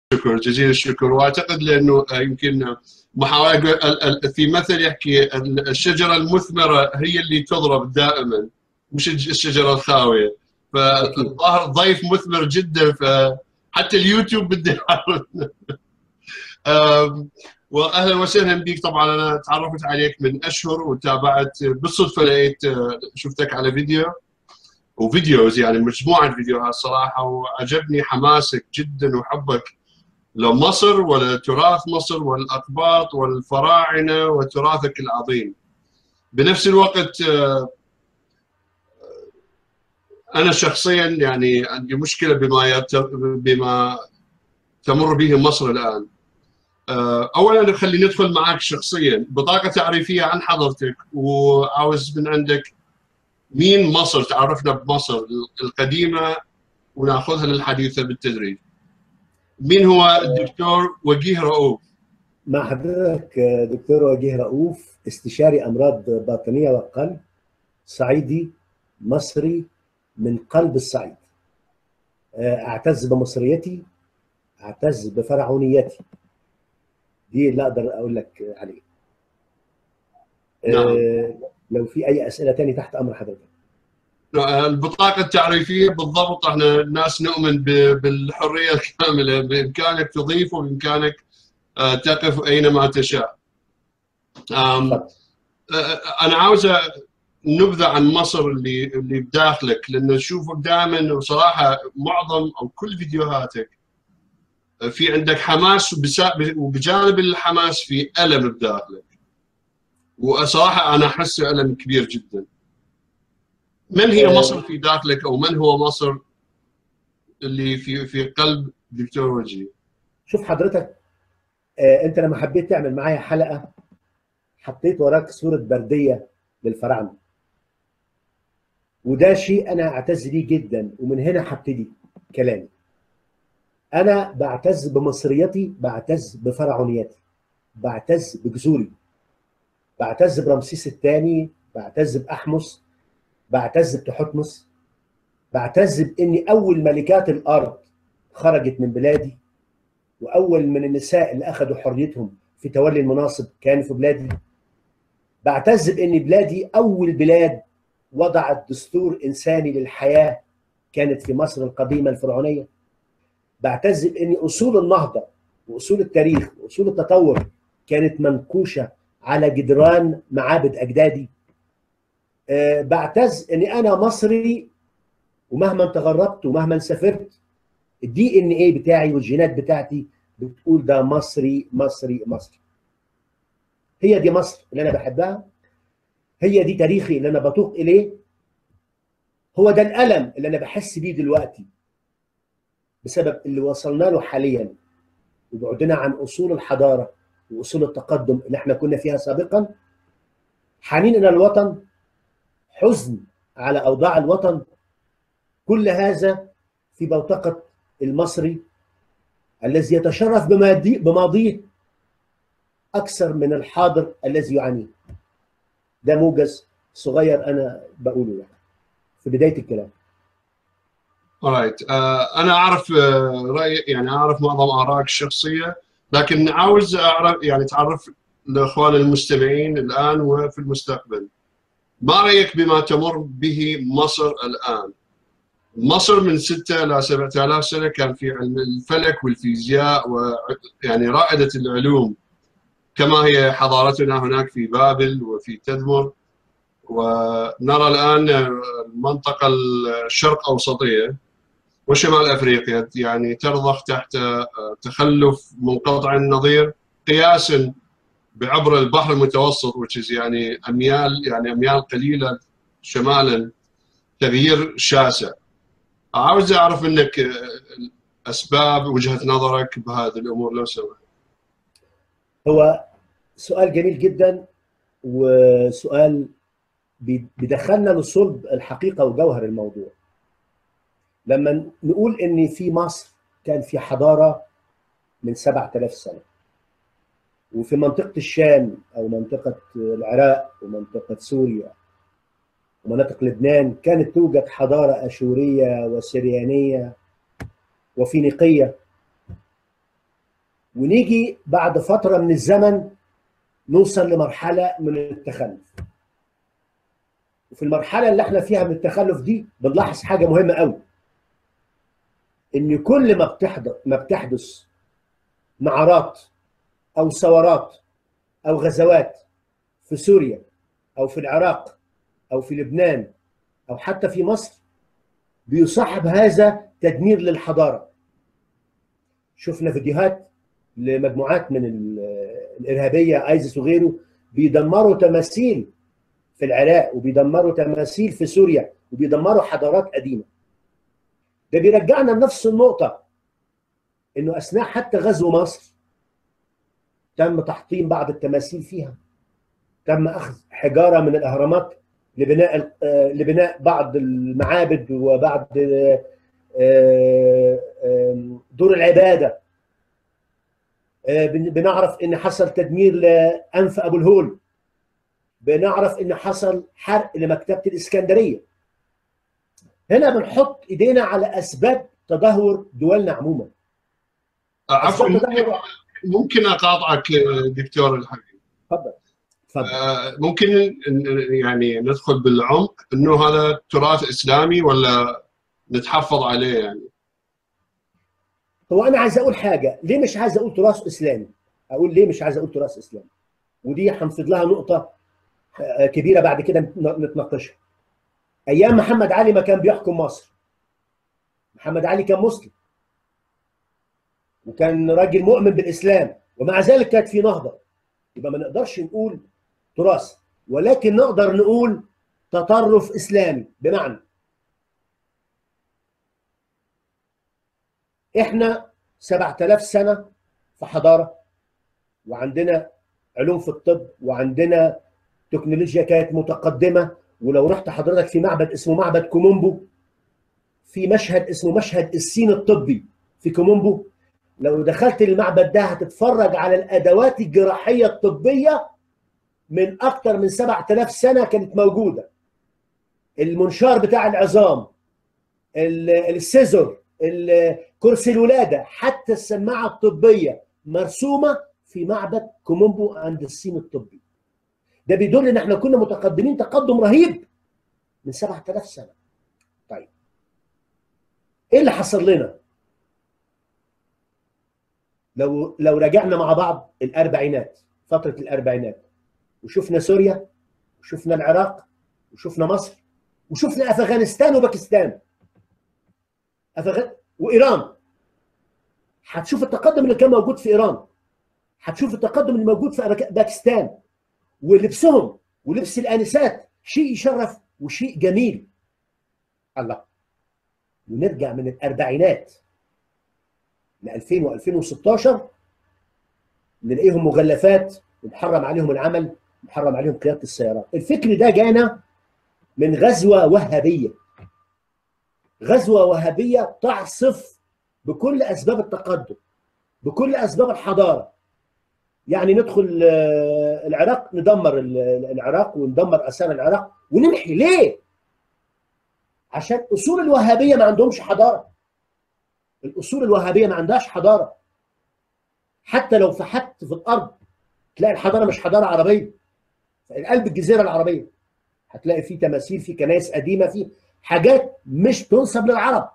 الشكر جزيل الشكر واعتقد لانه يمكن محاوله في مثل يحكي الشجره المثمره هي اللي تضرب دائما مش الشجره الخاويه فالظاهر ضيف مثمر جدا فحتى اليوتيوب بده واهلا وسهلا بك طبعا انا تعرفت عليك من اشهر وتابعت بالصدفه لقيت شفتك على فيديو وفيديوز يعني مجموعه فيديوهات صراحه وعجبني حماسك جدا وحبك لمصر ولتراث مصر والاقباط والفراعنه وتراثك العظيم. بنفس الوقت انا شخصيا يعني عندي مشكله بما بما تمر به مصر الان. اولا خلينا ندخل معك شخصيا بطاقه تعريفيه عن حضرتك وعاوز من عندك مين مصر تعرفنا بمصر القديمه وناخذها للحديثه بالتدريج. مين هو الدكتور وجيه رؤوف؟ مع حضرتك دكتور وجيه رؤوف استشاري امراض باطنيه والقلب صعيدي مصري من قلب الصعيد. اعتز بمصريتي اعتز بفرعونيتي. دي اللي اقدر اقول لك عليه. نعم. لو في اي اسئله تاني تحت امر حضرتك. البطاقة التعريفية بالضبط احنا الناس نؤمن بالحرية الكاملة بإمكانك تضيف وبإمكانك تقف أينما تشاء أنا عاوز نبذة عن مصر اللي اللي بداخلك لأن نشوفك دائما وصراحة معظم أو كل فيديوهاتك في عندك حماس وبجانب الحماس في ألم بداخلك وصراحة أنا أحس ألم كبير جداً من هي مصر في داخلك او من هو مصر اللي في في قلب دكتور وجيه؟ شوف حضرتك آه انت لما حبيت تعمل معايا حلقه حطيت وراك صوره برديه للفراعنه وده شيء انا اعتز بيه جدا ومن هنا هبتدي كلامي انا بعتز بمصريتي بعتز بفرعونيتي بعتز بجذوري بعتز برمسيس الثاني بعتز باحمس بعتز بتحتمس بعتز باني اول ملكات الارض خرجت من بلادي واول من النساء اللي اخذوا حريتهم في تولي المناصب كانوا في بلادي بعتز بان بلادي اول بلاد وضعت دستور انساني للحياه كانت في مصر القديمه الفرعونيه بعتز بان اصول النهضه واصول التاريخ واصول التطور كانت منقوشه على جدران معابد اجدادي أه بعتز اني انا مصري ومهما تغربت ومهما سافرت الدي ان ايه بتاعي والجينات بتاعتي بتقول ده مصري مصري مصري هي دي مصر اللي انا بحبها هي دي تاريخي اللي انا بتوق اليه هو ده الالم اللي انا بحس بيه دلوقتي بسبب اللي وصلنا له حاليا وبعدنا عن اصول الحضاره واصول التقدم اللي احنا كنا فيها سابقا حنين الى الوطن حزن على اوضاع الوطن كل هذا في بوتقه المصري الذي يتشرف بماضيه اكثر من الحاضر الذي يعانيه ده موجز صغير انا بقوله يعني في بدايه الكلام alright uh, انا اعرف uh, راي يعني اعرف معظم ارائك الشخصيه لكن عاوز اعرف يعني تعرف لاخوان المستمعين الان وفي المستقبل ما رايك بما تمر به مصر الان مصر من 6 إلى 7000 سنة كان في علم الفلك والفيزياء ويعني رائدة العلوم كما هي حضارتنا هناك في بابل وفي تدمر ونرى الآن المنطقة الشرق أوسطية وشمال أفريقيا يعني ترضخ تحت تخلف منقطع النظير قياسا بعبر البحر المتوسط which يعني أميال يعني أميال قليلة شمالا تغيير شاسع عاوز اعرف منك اسباب وجهه نظرك بهذه الامور لو سمحت. هو سؤال جميل جدا وسؤال بيدخلنا لصلب الحقيقه وجوهر الموضوع. لما نقول ان في مصر كان في حضاره من 7000 سنه. وفي منطقه الشام او منطقه العراق ومنطقه سوريا ومناطق لبنان كانت توجد حضارة أشورية وسريانية وفينيقية ونيجي بعد فتره من الزمن نوصل لمرحله من التخلف وفي المرحله اللي احنا فيها من التخلف دي بنلاحظ حاجه مهمه قوي ان كل ما بتحدث ما بتحدث نعرات او ثورات او غزوات في سوريا او في العراق او في لبنان او حتى في مصر بيصاحب هذا تدمير للحضاره شفنا فيديوهات لمجموعات من الارهابيه ايزس وغيره بيدمروا تماثيل في العراق وبيدمروا تماثيل في سوريا وبيدمروا حضارات قديمه ده بيرجعنا لنفس النقطه انه اثناء حتى غزو مصر تم تحطيم بعض التماثيل فيها تم اخذ حجاره من الاهرامات لبناء لبناء بعض المعابد وبعض دور العباده بنعرف ان حصل تدمير لانف ابو الهول بنعرف ان حصل حرق لمكتبه الاسكندريه هنا بنحط ايدينا على اسباب تدهور دولنا عموما عفوا ممكن اقاطعك دكتور الحبيب تفضل تفضل ممكن يعني ندخل بالعمق انه هذا تراث اسلامي ولا نتحفظ عليه يعني هو انا عايز اقول حاجه ليه مش عايز اقول تراث اسلامي اقول ليه مش عايز اقول تراث اسلامي ودي هنفض لها نقطه كبيره بعد كده نتناقشها ايام محمد علي ما كان بيحكم مصر محمد علي كان مسلم وكان راجل مؤمن بالاسلام ومع ذلك كانت في نهضه يبقى ما نقدرش نقول تراث ولكن نقدر نقول تطرف اسلامي بمعنى احنا 7000 سنه في حضاره وعندنا علوم في الطب وعندنا تكنولوجيا كانت متقدمه ولو رحت حضرتك في معبد اسمه معبد كومومبو في مشهد اسمه مشهد السين الطبي في كومومبو لو دخلت المعبد ده هتتفرج على الادوات الجراحيه الطبيه من اكتر من 7000 سنه كانت موجوده المنشار بتاع العظام السيزور كرسي الولاده حتى السماعه الطبيه مرسومه في معبد كومومبو عند الصين الطبي ده بيدل ان احنا كنا متقدمين تقدم رهيب من 7000 سنه طيب ايه اللي حصل لنا لو لو رجعنا مع بعض الاربعينات فتره الاربعينات وشفنا سوريا وشفنا العراق وشفنا مصر وشفنا افغانستان وباكستان أفغان وايران هتشوف التقدم اللي كان موجود في ايران هتشوف التقدم اللي موجود في باكستان ولبسهم ولبس الانسات شيء يشرف وشيء جميل الله ونرجع من الاربعينات ل 2000 و2016 نلاقيهم مغلفات ومحرم عليهم العمل محرم عليهم قياده السيارات الفكر ده جانا من غزوه وهابيه غزوه وهابيه تعصف بكل اسباب التقدم بكل اسباب الحضاره يعني ندخل العراق ندمر العراق وندمر اثار العراق ونمحي ليه؟ عشان اصول الوهابيه ما عندهمش حضاره الاصول الوهابيه ما عندهاش حضاره حتى لو فحت في الارض تلاقي الحضاره مش حضاره عربيه في قلب الجزيره العربيه هتلاقي في تماثيل في كنائس قديمه في حاجات مش تنسب للعرب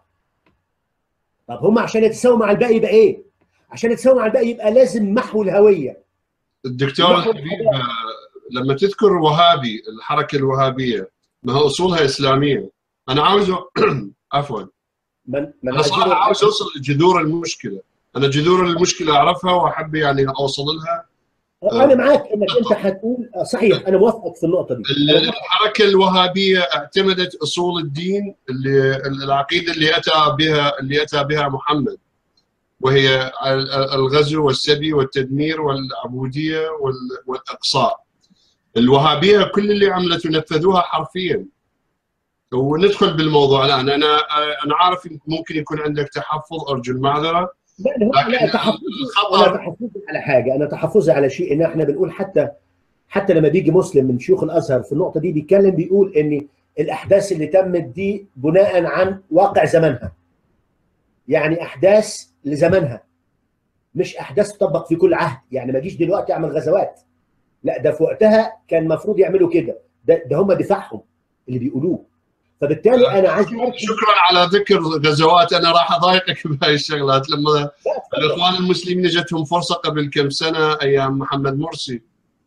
طب هم عشان يتساووا مع الباقي يبقى ايه؟ عشان يتساووا مع الباقي يبقى لازم محو الهويه الدكتور الحبيب لما تذكر وهابي الحركه الوهابيه ما هي اصولها اسلاميه انا عاوز عفوا من من انا صراحه عاوز اوصل لجذور المشكله انا جذور المشكله اعرفها واحب يعني اوصل لها انا معاك انك انت هتقول صحيح انا موافقك في النقطه دي الحركه الوهابيه اعتمدت اصول الدين اللي العقيده اللي اتى بها اللي اتى بها محمد وهي الغزو والسبي والتدمير والعبوديه والاقصاء الوهابيه كل اللي عملته نفذوها حرفيا وندخل بالموضوع الان انا انا عارف ممكن يكون عندك تحفظ ارجو المعذره لا لا تحفظي انا تحفظي على حاجه انا تحفظي على شيء ان احنا بنقول حتى حتى لما بيجي مسلم من شيوخ الازهر في النقطه دي بيتكلم بيقول ان الاحداث اللي تمت دي بناء عن واقع زمانها يعني احداث لزمانها مش احداث تطبق في كل عهد يعني ما جيش دلوقتي اعمل غزوات لا ده في وقتها كان المفروض يعملوا كده ده, ده هم دفاعهم اللي بيقولوه فبالتالي انا عايز شكرا على ذكر غزوات انا راح اضايقك بهاي الشغلات لما الاخوان المسلمين اجتهم فرصه قبل كم سنه ايام محمد مرسي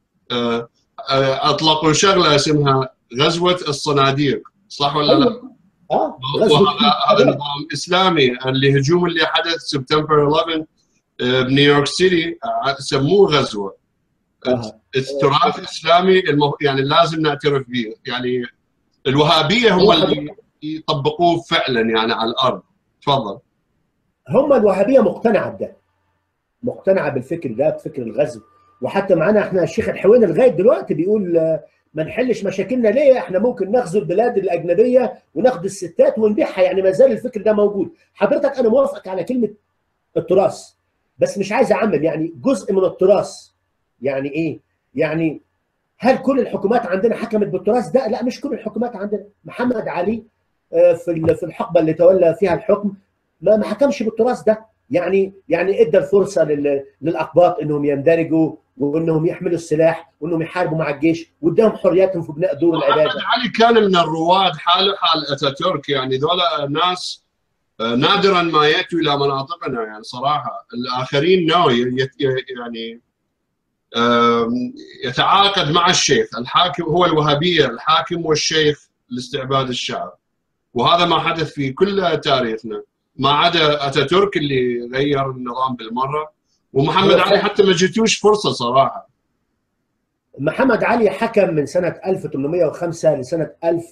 اطلقوا شغله اسمها غزوه الصناديق صح ولا لا؟ اه وهذا هذا نظام اسلامي الهجوم اللي حدث سبتمبر 11 بنيويورك سيتي سموه غزوه تراث اسلامي يعني لازم نعترف به يعني الوهابيه هم اللي يطبقوه فعلا يعني على الارض تفضل هم الوهابيه مقتنعه بده مقتنعه بالفكر ده بفكر الغزو وحتى معانا احنا الشيخ الحويني لغايه دلوقتي بيقول ما نحلش مشاكلنا ليه احنا ممكن نغزو البلاد الاجنبيه وناخد الستات ونبيعها يعني ما زال الفكر ده موجود حضرتك انا موافقك على كلمه التراث بس مش عايز اعمم يعني جزء من التراث يعني ايه يعني هل كل الحكومات عندنا حكمت بالتراث ده لا مش كل الحكومات عندنا محمد علي في في الحقبه اللي تولى فيها الحكم ما ما حكمش بالتراث ده يعني يعني ادى الفرصه للاقباط انهم يندرجوا وانهم يحملوا السلاح وانهم يحاربوا مع الجيش واداهم حرياتهم في بناء دور العباده. محمد علي كان من الرواد حاله حال اتاتورك يعني ذولا ناس نادرا ما ياتوا الى مناطقنا يعني صراحه الاخرين نو يعني يتعاقد مع الشيخ الحاكم هو الوهابيه الحاكم والشيخ لاستعباد الشعب وهذا ما حدث في كل تاريخنا ما عدا اتاتورك اللي غير النظام بالمره ومحمد علي حتى ما جتوش فرصه صراحه محمد علي حكم من سنه 1805 لسنه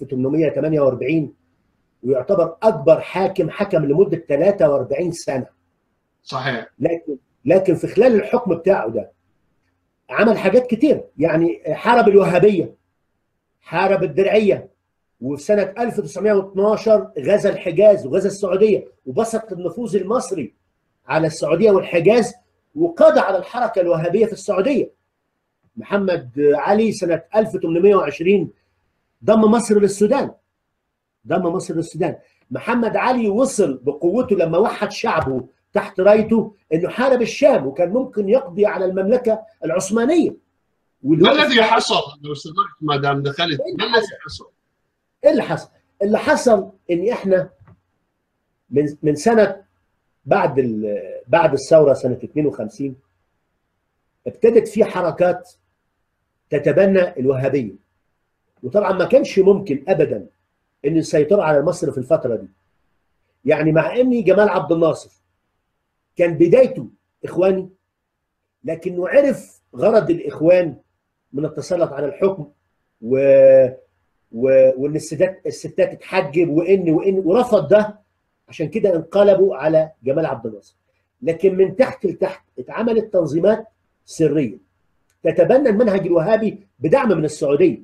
1848 ويعتبر اكبر حاكم حكم لمده 43 سنه صحيح لكن لكن في خلال الحكم بتاعه ده عمل حاجات كتير يعني حارب الوهابيه حارب الدرعيه وفي سنه 1912 غزا الحجاز وغزا السعوديه وبسط النفوذ المصري على السعوديه والحجاز وقضى على الحركه الوهابيه في السعوديه. محمد علي سنه 1820 ضم مصر للسودان. ضم مصر للسودان. محمد علي وصل بقوته لما وحد شعبه تحت رايته انه حارب الشام وكان ممكن يقضي على المملكه العثمانيه. ما الذي حصل لو سمحت ما دام دخلت ما الذي حصل؟ ايه اللي حصل؟ اللي حصل ان احنا من من سنه بعد بعد الثوره سنه 52 ابتدت في حركات تتبنى الوهابيه وطبعا ما كانش ممكن ابدا ان يسيطروا على مصر في الفتره دي يعني مع ان جمال عبد الناصر كان بدايته اخواني لكنه عرف غرض الاخوان من التسلط على الحكم و وان الستات الستات تتحجب وان وان ورفض ده عشان كده انقلبوا على جمال عبد الناصر لكن من تحت لتحت اتعملت تنظيمات سريه تتبنى المنهج الوهابي بدعم من السعوديه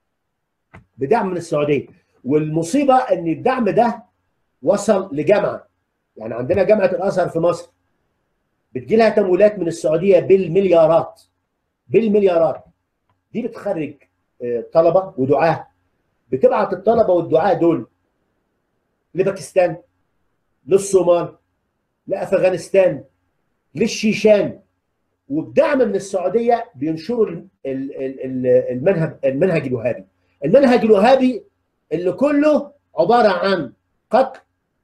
بدعم من السعوديه والمصيبه ان الدعم ده وصل لجامعه يعني عندنا جامعه الازهر في مصر بتجي لها تمويلات من السعوديه بالمليارات بالمليارات دي بتخرج طلبه ودعاه بتبعت الطلبه والدعاه دول لباكستان للصومال لافغانستان للشيشان وبدعم من السعوديه بينشروا المنهج المنهج الوهابي المنهج الوهابي اللي كله عباره عن قتل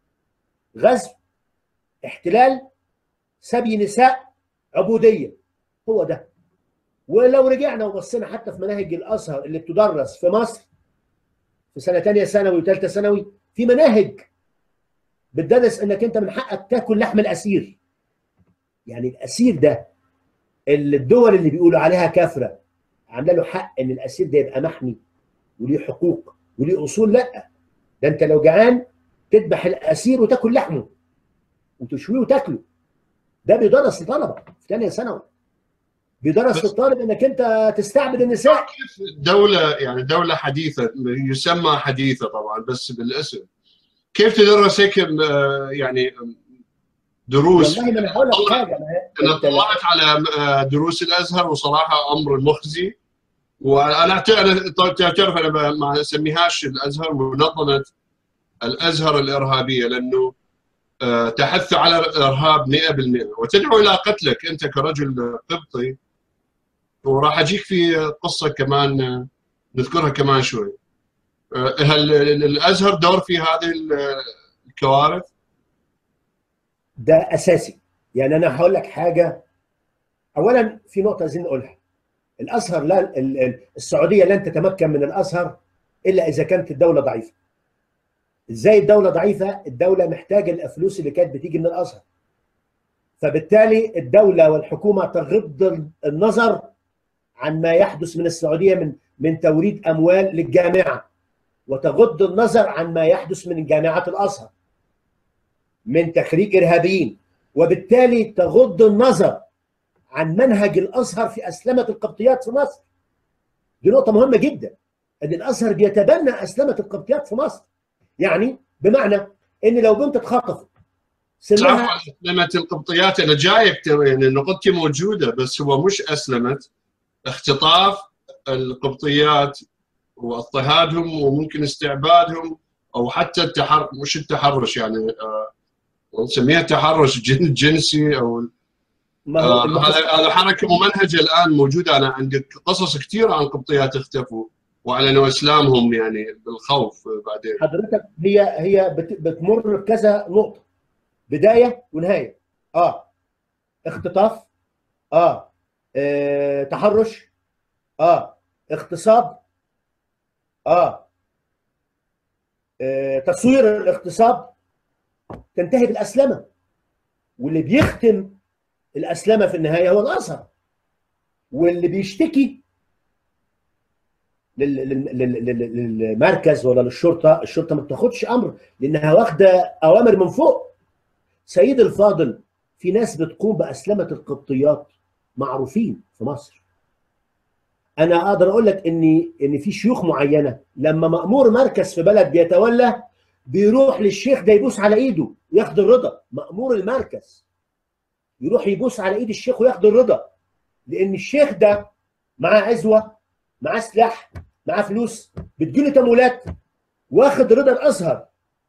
غزو احتلال سبي نساء عبوديه هو ده ولو رجعنا وبصينا حتى في مناهج الازهر اللي بتدرس في مصر في سنه ثانيه ثانوي وثالثه ثانوي في مناهج بتدرس انك انت من حقك تاكل لحم الاسير يعني الاسير ده اللي الدول اللي بيقولوا عليها كافره عامله له حق ان الاسير ده يبقى محمي وليه حقوق وليه اصول لا ده انت لو جعان تذبح الاسير وتاكل لحمه وتشويه وتاكله ده بيدرس لطلبه في ثانيه ثانوي بيدرس للطالب انك انت تستعبد النساء كيف دوله يعني دوله حديثه يسمى حديثه طبعا بس بالاسم كيف تدرس هيك يعني دروس والله ما انا هقول لك حاجه انا طلعت على دروس الازهر وصراحه امر مخزي وانا تعرف انا ما اسميهاش الازهر منظمه الازهر الارهابيه لانه آه، تحث على الارهاب 100% وتدعو الى قتلك انت كرجل قبطي وراح اجيك في قصه كمان آه، نذكرها كمان شوي آه، هل الازهر دور في هذه الكوارث؟ ده اساسي يعني انا هقول لك حاجه اولا في نقطه عايزين نقولها الازهر لا السعوديه لن تتمكن من الازهر الا اذا كانت الدوله ضعيفه ازاي الدوله ضعيفه الدوله محتاجه الفلوس اللي كانت بتيجي من الازهر فبالتالي الدوله والحكومه تغض النظر عن ما يحدث من السعوديه من من توريد اموال للجامعه وتغض النظر عن ما يحدث من جامعات الازهر من تخريج ارهابيين وبالتالي تغض النظر عن منهج الازهر في اسلمه القبطيات في مصر دي نقطه مهمه جدا ان الازهر بيتبنى اسلمه القبطيات في مصر يعني بمعنى ان لو بنت اتخطفت سنها اسلمت القبطيات انا جايك يعني نقطتي موجوده بس هو مش اسلمت اختطاف القبطيات واضطهادهم وممكن استعبادهم او حتى التحر مش التحرش يعني آه نسميها تحرش جنسي او آه هذا هذا حركه ممنهجه الان موجوده انا عندي قصص كثيره عن قبطيات اختفوا واعلنوا اسلامهم يعني بالخوف بعدين حضرتك هي هي بتمر بكذا نقطه بدايه ونهايه اه اختطاف اه, آه تحرش اه اغتصاب اه, آه تصوير الاغتصاب تنتهي بالاسلمه واللي بيختم الاسلمه في النهايه هو الازهر واللي بيشتكي للمركز ولا للشرطه الشرطه ما بتاخدش امر لانها واخده اوامر من فوق سيد الفاضل في ناس بتقوم باسلمه القبطيات معروفين في مصر انا اقدر اقول لك ان ان في شيوخ معينه لما مامور مركز في بلد بيتولى بيروح للشيخ ده يبوس على ايده ياخد الرضا مامور المركز يروح يبوس على ايد الشيخ وياخد الرضا لان الشيخ ده معاه عزوه معاه سلاح معاه فلوس بتجيله تمويلات واخد رضا الازهر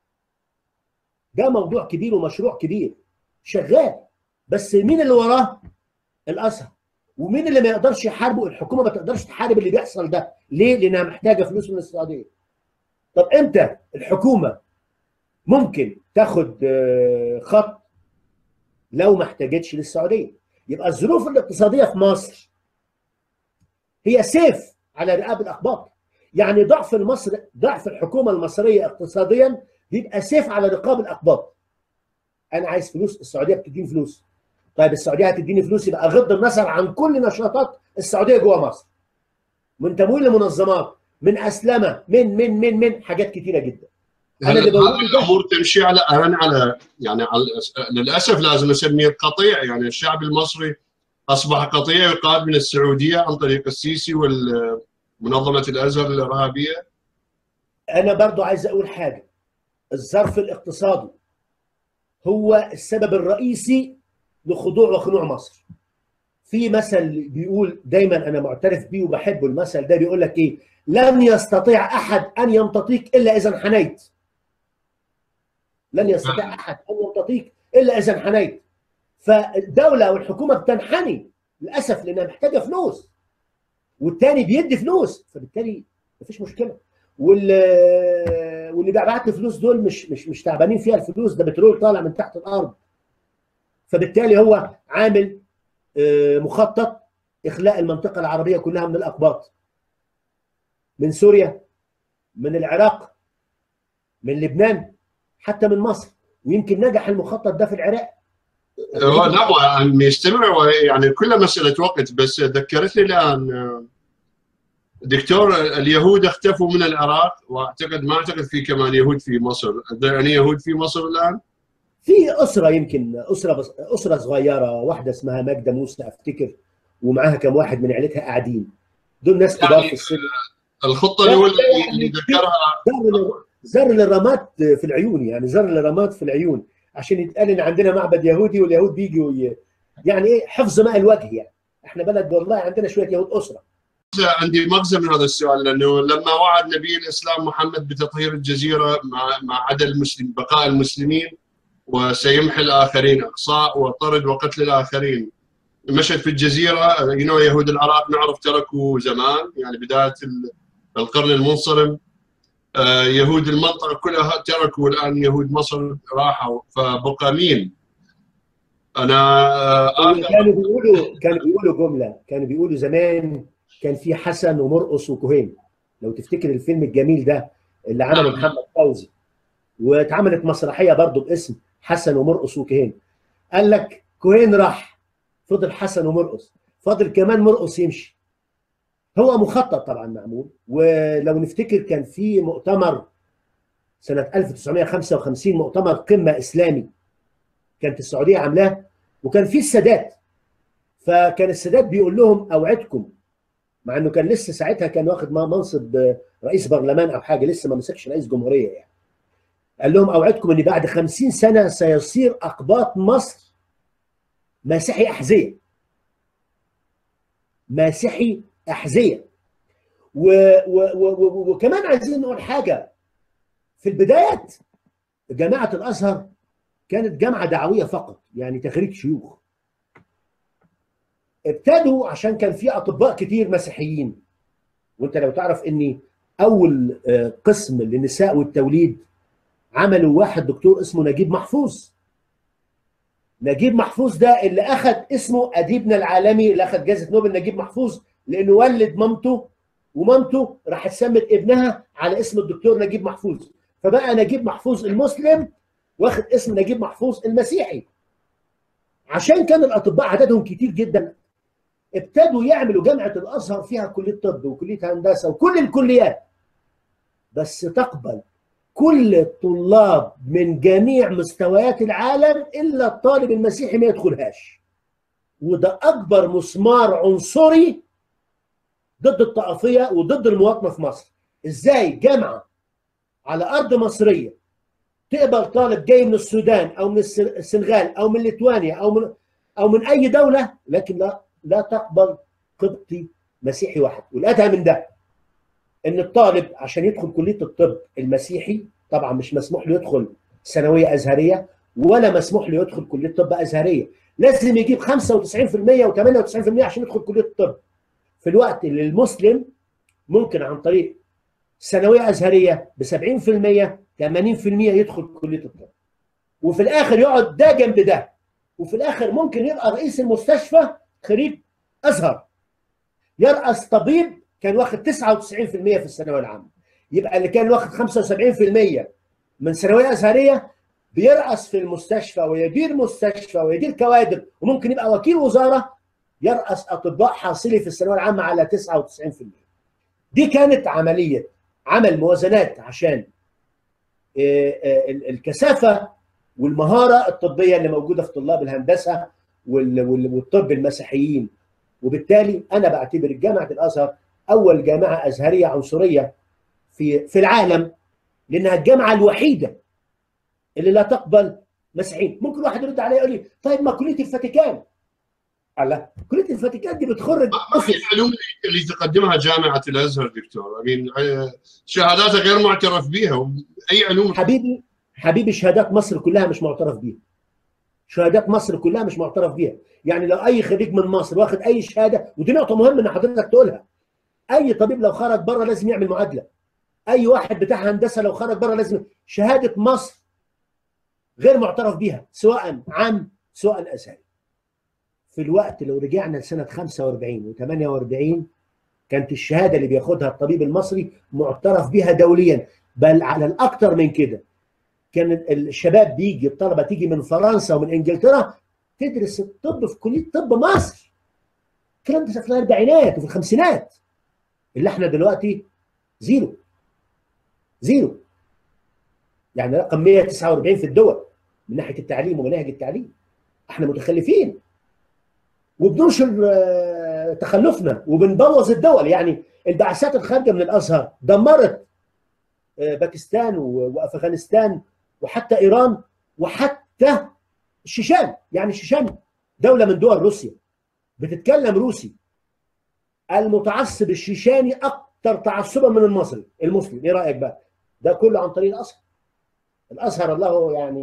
ده موضوع كبير ومشروع كبير شغال بس مين اللي وراه الازهر ومين اللي ما يقدرش يحاربه الحكومه ما تقدرش تحارب اللي بيحصل ده ليه لانها محتاجه فلوس من السعوديه طب امتى الحكومه ممكن تاخد خط لو ما احتاجتش للسعوديه يبقى الظروف الاقتصاديه في مصر هي سيف على رقاب الاقباط يعني ضعف مصر ضعف الحكومه المصريه اقتصاديا بيبقى سيف على رقاب الاقباط انا عايز فلوس السعوديه بتديني فلوس طيب السعوديه هتديني فلوس يبقى غض النظر عن كل نشاطات السعوديه جوه مصر من تمويل لمنظمات من اسلمه من من من من حاجات كتيره جدا انا اللي بقوله الامور تمشي على انا على يعني على للاسف لازم اسميه قطيع يعني الشعب المصري اصبح قطيع يقاد من السعوديه عن طريق السيسي ومنظمه الازهر الارهابيه انا برضو عايز اقول حاجه الظرف الاقتصادي هو السبب الرئيسي لخضوع وخنوع مصر في مثل بيقول دايما انا معترف بيه وبحبه المثل ده بيقول لك ايه لن يستطيع احد ان يمتطيك الا اذا انحنيت لن يستطيع احد ان يمتطيك الا اذا انحنيت فالدوله والحكومه بتنحني للاسف لانها محتاجه فلوس والتاني بيدي فلوس فبالتالي مفيش مشكله واللي واللي بيبعت لي فلوس دول مش مش مش تعبانين فيها الفلوس ده بترول طالع من تحت الارض فبالتالي هو عامل مخطط اخلاء المنطقه العربيه كلها من الاقباط من سوريا من العراق من لبنان حتى من مصر ويمكن نجح المخطط ده في العراق لا يستمر يعني كلها مساله وقت بس ذكرتني الان دكتور اليهود اختفوا من العراق واعتقد ما اعتقد في كمان يهود في مصر يعني يهود في مصر الان في اسره يمكن اسره بس اسره صغيره واحده اسمها ماجده موسى افتكر ومعاها كم واحد من عيلتها قاعدين دول ناس كبار يعني في السن الخطه الاولى اللي ذكرها زر للرمات في العيون يعني زر للرمات في العيون عشان يتقال ان عندنا معبد يهودي واليهود بيجوا ي... يعني ايه حفظ ماء الوجه يعني احنا بلد والله عندنا شويه يهود اسره عندي مغزى من هذا السؤال لانه لما وعد نبي الاسلام محمد بتطهير الجزيره مع مع عدد المسلم بقاء المسلمين وسيمحي الاخرين اقصاء وطرد وقتل الاخرين المشهد في الجزيره ينو يهود العراق نعرف تركوا زمان يعني بدايه القرن المنصرم آه، يهود المنطقه كلها تركوا الان يهود مصر راحوا فبقى مين؟ انا آه، كانوا بيقولوا كانوا بيقولوا جمله كانوا بيقولوا زمان كان في حسن ومرقص وكهين لو تفتكر الفيلم الجميل ده اللي عمله نعم. محمد فوزي واتعملت مسرحيه برضه باسم حسن ومرقص وكهين قال لك كهين راح فضل حسن ومرقص فاضل كمان مرقص يمشي هو مخطط طبعا معمول ولو نفتكر كان في مؤتمر سنه 1955 مؤتمر قمه اسلامي كانت السعوديه عاملاه وكان في السادات فكان السادات بيقول لهم اوعدكم مع انه كان لسه ساعتها كان واخد منصب رئيس برلمان او حاجه لسه ما مسكش رئيس جمهوريه يعني قال لهم اوعدكم ان بعد 50 سنه سيصير اقباط مصر مسيحي احذيه مسيحي احذيه و و و وكمان عايزين نقول حاجه في البدايات جامعه الازهر كانت جامعه دعويه فقط يعني تخريج شيوخ ابتدوا عشان كان في اطباء كتير مسيحيين وانت لو تعرف اني اول قسم للنساء والتوليد عملوا واحد دكتور اسمه نجيب محفوظ نجيب محفوظ ده اللي اخذ اسمه اديبنا العالمي اللي اخذ جائزه نوبل نجيب محفوظ لانه ولد مامته ومامته راحت سمت ابنها على اسم الدكتور نجيب محفوظ فبقى نجيب محفوظ المسلم واخد اسم نجيب محفوظ المسيحي عشان كان الاطباء عددهم كتير جدا ابتدوا يعملوا جامعه الازهر فيها كليه طب وكليه هندسه وكل الكليات بس تقبل كل الطلاب من جميع مستويات العالم الا الطالب المسيحي ما يدخلهاش وده اكبر مسمار عنصري ضد الطائفيه وضد المواطنه في مصر ازاي جامعه على ارض مصريه تقبل طالب جاي من السودان او من السنغال او من ليتوانيا او من او من اي دوله لكن لا لا تقبل قبطي مسيحي واحد والادهى من ده ان الطالب عشان يدخل كليه الطب المسيحي طبعا مش مسموح له يدخل ثانويه ازهريه ولا مسموح له يدخل كليه طب ازهريه لازم يجيب 95% و98% عشان يدخل كليه الطب في الوقت اللي المسلم ممكن عن طريق ثانويه ازهريه ب 70% 80% يدخل كليه الطب وفي الاخر يقعد ده جنب ده وفي الاخر ممكن يبقى رئيس المستشفى خريج ازهر يرأس طبيب كان واخد 99% في الثانويه العامه يبقى اللي كان واخد 75% من ثانويه ازهريه بيرأس في المستشفى ويدير مستشفى ويدير كوادر وممكن يبقى وكيل وزاره يرأس اطباء حاصلي في الثانويه العامه على 99% دي كانت عمليه عمل موازنات عشان الكثافه والمهاره الطبيه اللي موجوده في طلاب الهندسه والطب المسيحيين وبالتالي انا بعتبر جامعه الازهر اول جامعه ازهريه عنصريه في في العالم لانها الجامعه الوحيده اللي لا تقبل مسيحيين ممكن واحد يرد علي يقول لي طيب ما كليه الفاتيكان لا كليه الفاتيكان دي بتخرج ما في العلوم اللي تقدمها جامعه الازهر دكتور امين شهاداتها غير معترف بها اي علوم حبيبي حبيبي شهادات مصر كلها مش معترف بيها شهادات مصر كلها مش معترف بيها يعني لو اي خريج من مصر واخد اي شهاده ودي نقطه مهمه ان حضرتك تقولها اي طبيب لو خرج بره لازم يعمل معادله اي واحد بتاع هندسه لو خرج بره لازم شهاده مصر غير معترف بيها سواء عام سواء ازهري في الوقت لو رجعنا لسنه 45 و48 كانت الشهاده اللي بياخدها الطبيب المصري معترف بها دوليا بل على الاكثر من كده كان الشباب بيجي الطلبه تيجي من فرنسا ومن انجلترا تدرس الطب في كليه طب مصر الكلام ده في الاربعينات وفي الخمسينات اللي احنا دلوقتي زيرو زيرو يعني رقم 149 في الدول من ناحيه التعليم ومناهج التعليم احنا متخلفين وبننشر تخلفنا وبنبوظ الدول يعني البعثات الخارجه من الازهر دمرت باكستان وافغانستان وحتى ايران وحتى الشيشان يعني الشيشان دوله من دول روسيا بتتكلم روسي المتعصب الشيشاني اكثر تعصبا من المصري المسلم ايه رايك بقى ده كله عن طريق الازهر الازهر الله يعني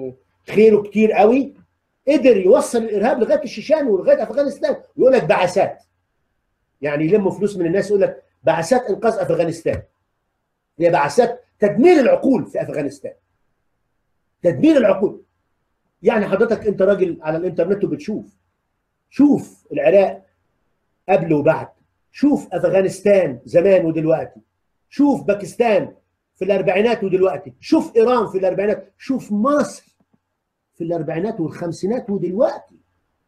خيره كتير قوي قدر يوصل الارهاب لغايه الشيشان ولغايه افغانستان ويقول لك بعثات يعني يلموا فلوس من الناس يقول لك بعثات انقاذ افغانستان هي بعثات تدمير العقول في افغانستان تدمير العقول يعني حضرتك انت راجل على الانترنت وبتشوف شوف العراق قبل وبعد شوف افغانستان زمان ودلوقتي شوف باكستان في الاربعينات ودلوقتي شوف ايران في الاربعينات شوف مصر في الاربعينات والخمسينات ودلوقتي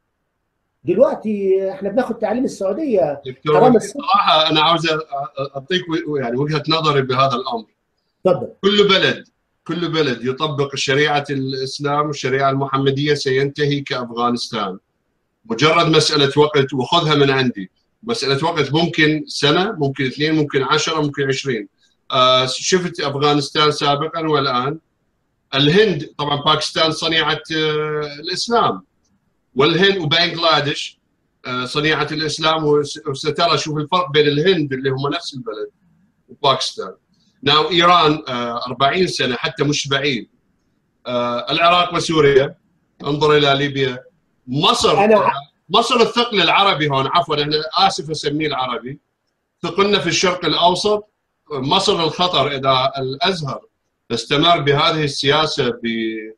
دلوقتي احنا بناخد تعليم السعوديه دكتور صراحه انا عاوز اعطيك يعني وجهه نظري بهذا الامر تفضل كل بلد كل بلد يطبق شريعه الاسلام والشريعه المحمديه سينتهي كافغانستان مجرد مساله وقت وخذها من عندي مساله وقت ممكن سنه ممكن اثنين ممكن عشرة ممكن عشرين آه شفت افغانستان سابقا والان الهند طبعا باكستان صنيعه آه الاسلام والهند وبنغلاديش آه صنيعه الاسلام وسترى شوف الفرق بين الهند اللي هم نفس البلد وباكستان ناو ايران 40 سنه حتى مش بعيد العراق وسوريا انظر الى ليبيا مصر أنا... مصر الثقل العربي هون عفوا انا اسف اسميه العربي ثقلنا في الشرق الاوسط مصر الخطر اذا الازهر استمر بهذه السياسه ب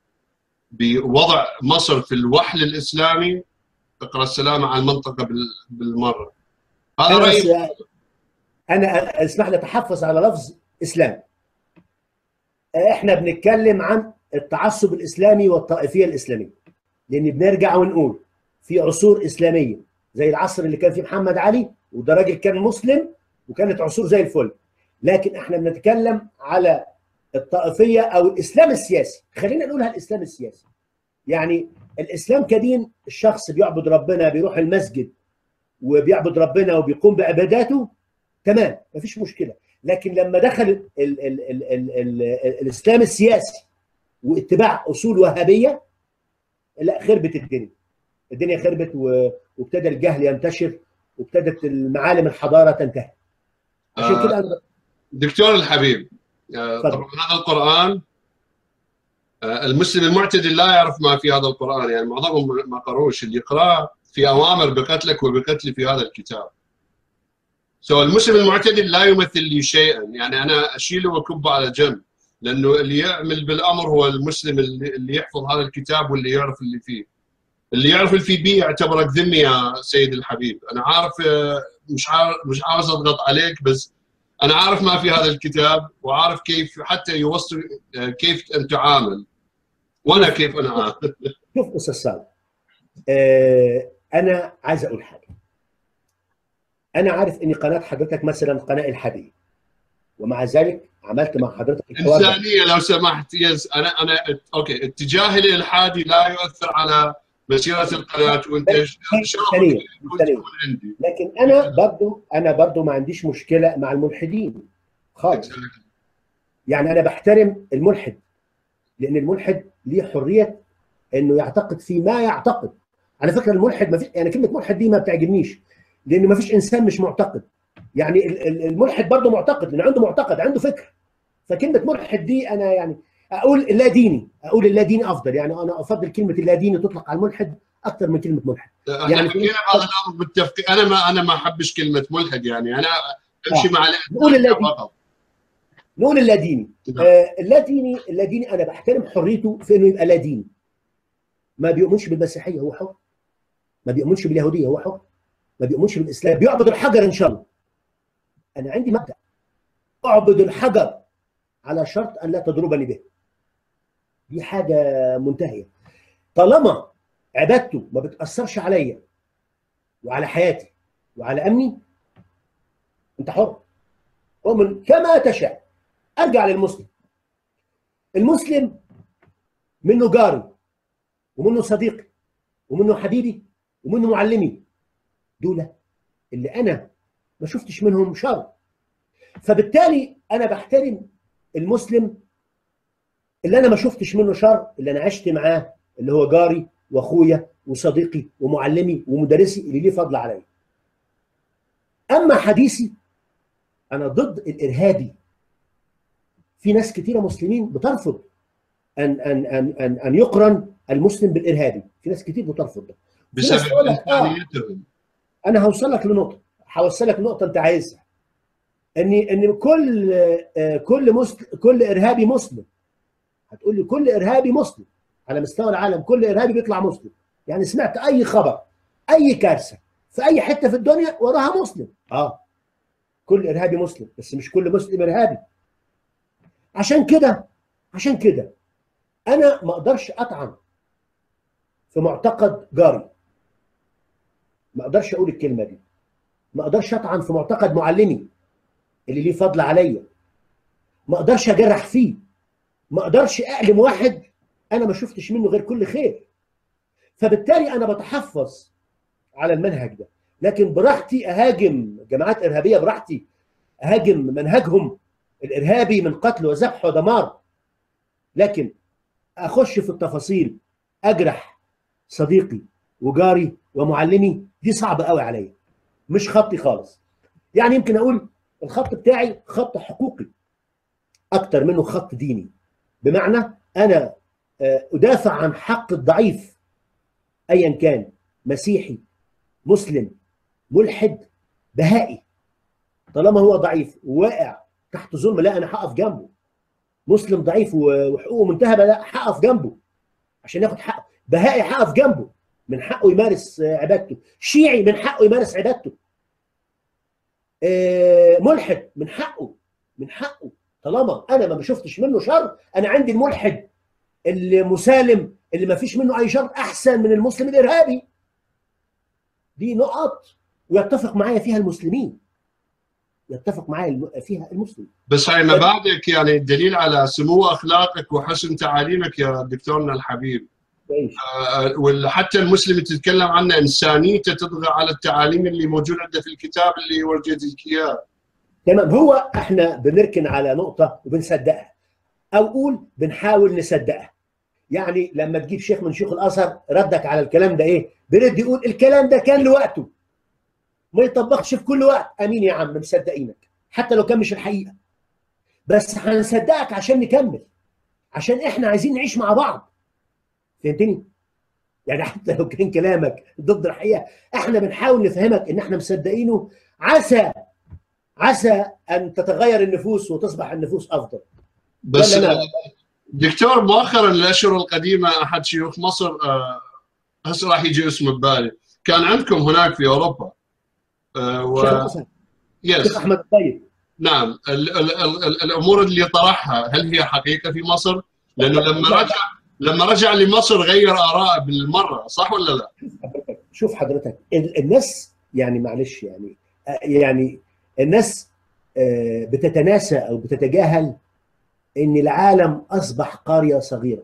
بوضع مصر في الوحل الاسلامي اقرا السلامه على المنطقه بالمره هذا رايي انا اسمح لي اتحفظ على لفظ اسلام احنا بنتكلم عن التعصب الاسلامي والطائفيه الاسلاميه لان بنرجع ونقول في عصور اسلاميه زي العصر اللي كان فيه محمد علي وده راجل كان مسلم وكانت عصور زي الفل لكن احنا بنتكلم على الطائفيه او الاسلام السياسي خلينا نقولها الاسلام السياسي يعني الاسلام كدين الشخص بيعبد ربنا بيروح المسجد وبيعبد ربنا وبيقوم بعباداته تمام مفيش مشكله لكن لما دخل ال ال ال ال ال ال الاسلام السياسي واتباع اصول وهابيه لا خربت الدنيا الدنيا خربت وابتدى الجهل ينتشر وابتدت المعالم الحضاره تنتهي عشان آه كده انا دكتور الحبيب طبعا هذا القران المسلم المعتدل لا يعرف ما في هذا القران يعني معظمهم ما قروش اللي يقراه في اوامر بقتلك وبقتلي في هذا الكتاب سو المسلم المعتدل لا يمثل لي شيئا يعني انا اشيله واكبه على جنب لانه اللي يعمل بالامر هو المسلم اللي يحفظ هذا الكتاب واللي يعرف اللي فيه اللي يعرف اللي فيه بي يعتبرك ذمي يا سيد الحبيب انا عارف مش عارف مش عاوز اضغط عليك بس انا عارف ما في هذا الكتاب وعارف كيف حتى يوصل كيف ان تعامل وانا كيف انا عامل شوف استاذ سالم آه انا عايز اقول حاجه انا عارف ان قناه حضرتك مثلا قناه الحاديه ومع ذلك عملت مع حضرتك الحوار انسانيه لو سمحت يس انا انا اوكي اتجاه الالحادي لا يؤثر على مسيره القناه وانت إنسانية. إنسانية. لكن انا برضو انا برضو ما عنديش مشكله مع الملحدين خالص يعني انا بحترم الملحد لان الملحد ليه حريه انه يعتقد في ما يعتقد على فكره الملحد ما فيش يعني كلمه ملحد دي ما بتعجبنيش لان ما فيش انسان مش معتقد يعني الملحد برضه معتقد لان عنده معتقد عنده فكر فكلمه ملحد دي انا يعني اقول اللا ديني اقول اللا ديني افضل يعني انا افضل كلمه اللا ديني تطلق على الملحد اكثر من كلمه ملحد يعني حكينا بعض الامر متفقين انا ما انا ما احبش كلمه ملحد يعني انا امشي آه. مع نقول اللا ديني نقول اللا ديني آه اللا ديني اللا ديني انا بحترم حريته في انه يبقى لا ديني ما بيؤمنش بالمسيحيه هو حر ما بيؤمنش باليهوديه هو حر ما بيؤمنش بالاسلام بيعبد الحجر ان شاء الله انا عندي مبدا اعبد الحجر على شرط ان لا تضربني به دي حاجه منتهيه طالما عبادته ما بتاثرش عليا وعلى حياتي وعلى امني انت حر اؤمن كما تشاء ارجع للمسلم المسلم منه جاري ومنه صديقي ومنه حبيبي ومنه معلمي دول اللي انا ما شفتش منهم شر فبالتالي انا بحترم المسلم اللي انا ما شفتش منه شر اللي انا عشت معاه اللي هو جاري واخويا وصديقي ومعلمي ومدرسي اللي ليه فضل عليا اما حديثي انا ضد الارهابي في ناس كتيره مسلمين بترفض ان ان ان ان, أن يقرن المسلم بالارهابي في ناس كتير بترفض ده في ناس بسبب تقول لك اه انسانيتهم انا هوصل لك لنقطه هوصل لك نقطه انت عايزها ان ان كل آه، كل مسلم كل ارهابي مسلم هتقول لي كل ارهابي مسلم على مستوى العالم كل ارهابي بيطلع مسلم يعني سمعت اي خبر اي كارثه في اي حته في الدنيا وراها مسلم اه كل ارهابي مسلم بس مش كل مسلم ارهابي عشان كده عشان كده انا ما اقدرش اطعن في معتقد جاري ما اقدرش اقول الكلمه دي ما اقدرش اطعن في معتقد معلمي اللي ليه فضل عليا ما اقدرش اجرح فيه ما اقدرش اعلم واحد انا ما شفتش منه غير كل خير فبالتالي انا بتحفظ على المنهج ده لكن براحتي اهاجم جماعات ارهابيه براحتي اهاجم منهجهم الارهابي من قتل وذبح ودمار لكن اخش في التفاصيل اجرح صديقي وجاري ومعلمي دي صعبه قوي عليا مش خطي خالص يعني يمكن اقول الخط بتاعي خط حقوقي اكتر منه خط ديني بمعنى انا آه، ادافع عن حق الضعيف ايا كان مسيحي مسلم ملحد بهائي طالما هو ضعيف وواقع تحت ظلم لا انا هقف جنبه مسلم ضعيف و- وحقوقه منتهبه لا هقف جنبه عشان ياخد حقه بهائي هقف جنبه من حقه يمارس آه، عبادته شيعي من حقه يمارس عبادته آه، ملحد من حقه من حقه طالما انا ما شفتش منه شر انا عندي الملحد اللي مسالم اللي ما فيش منه اي شر احسن من المسلم الارهابي دي نقط ويتفق معايا فيها المسلمين يتفق معايا الم- فيها المسلم بس هاي مبادئك يعني دليل على سمو اخلاقك وحسن تعاليمك يا دكتورنا الحبيب كويس آه، وحتى المسلم اللي تتكلم عنه انسانيته تطغى على التعاليم اللي موجوده عنده في الكتاب اللي ورجيتك اياه تمام هو احنا بنركن على نقطه وبنصدقها او قول بنحاول نصدقها يعني لما تجيب شيخ من شيوخ الازهر ردك على الكلام ده ايه برد يقول الكلام ده كان لوقته ما يطبقش في كل وقت امين يا عم مصدقينك حتى لو كان مش الحقيقه بس هنصدقك عشان نكمل عشان احنا عايزين نعيش مع بعض فهمتني يعني حتى لو كان كلامك ضد الحقيقه احنا بنحاول نفهمك ان احنا مصدقينه عسى عسى ان تتغير النفوس وتصبح النفوس افضل بس لا، لا، لا. آه، دكتور مؤخرا الاشهر القديمه احد شيوخ مصر آه، هسه راح يجي اسمه ببالي كان عندكم هناك في اوروبا آه، و... شيخ الأزهر، يس شيخ احمد الطيب نعم ال ال ال ال الامور اللي طرحها هل هي حقيقه في مصر؟ لانه لما لا. رجع لما رجع لمصر غير اراءه بالمره صح ولا لا؟ شوف حضرتك ال- الناس يعني معلش يعني آه، يعني الناس آه، بتتناسى او بتتجاهل ان العالم اصبح قريه صغيره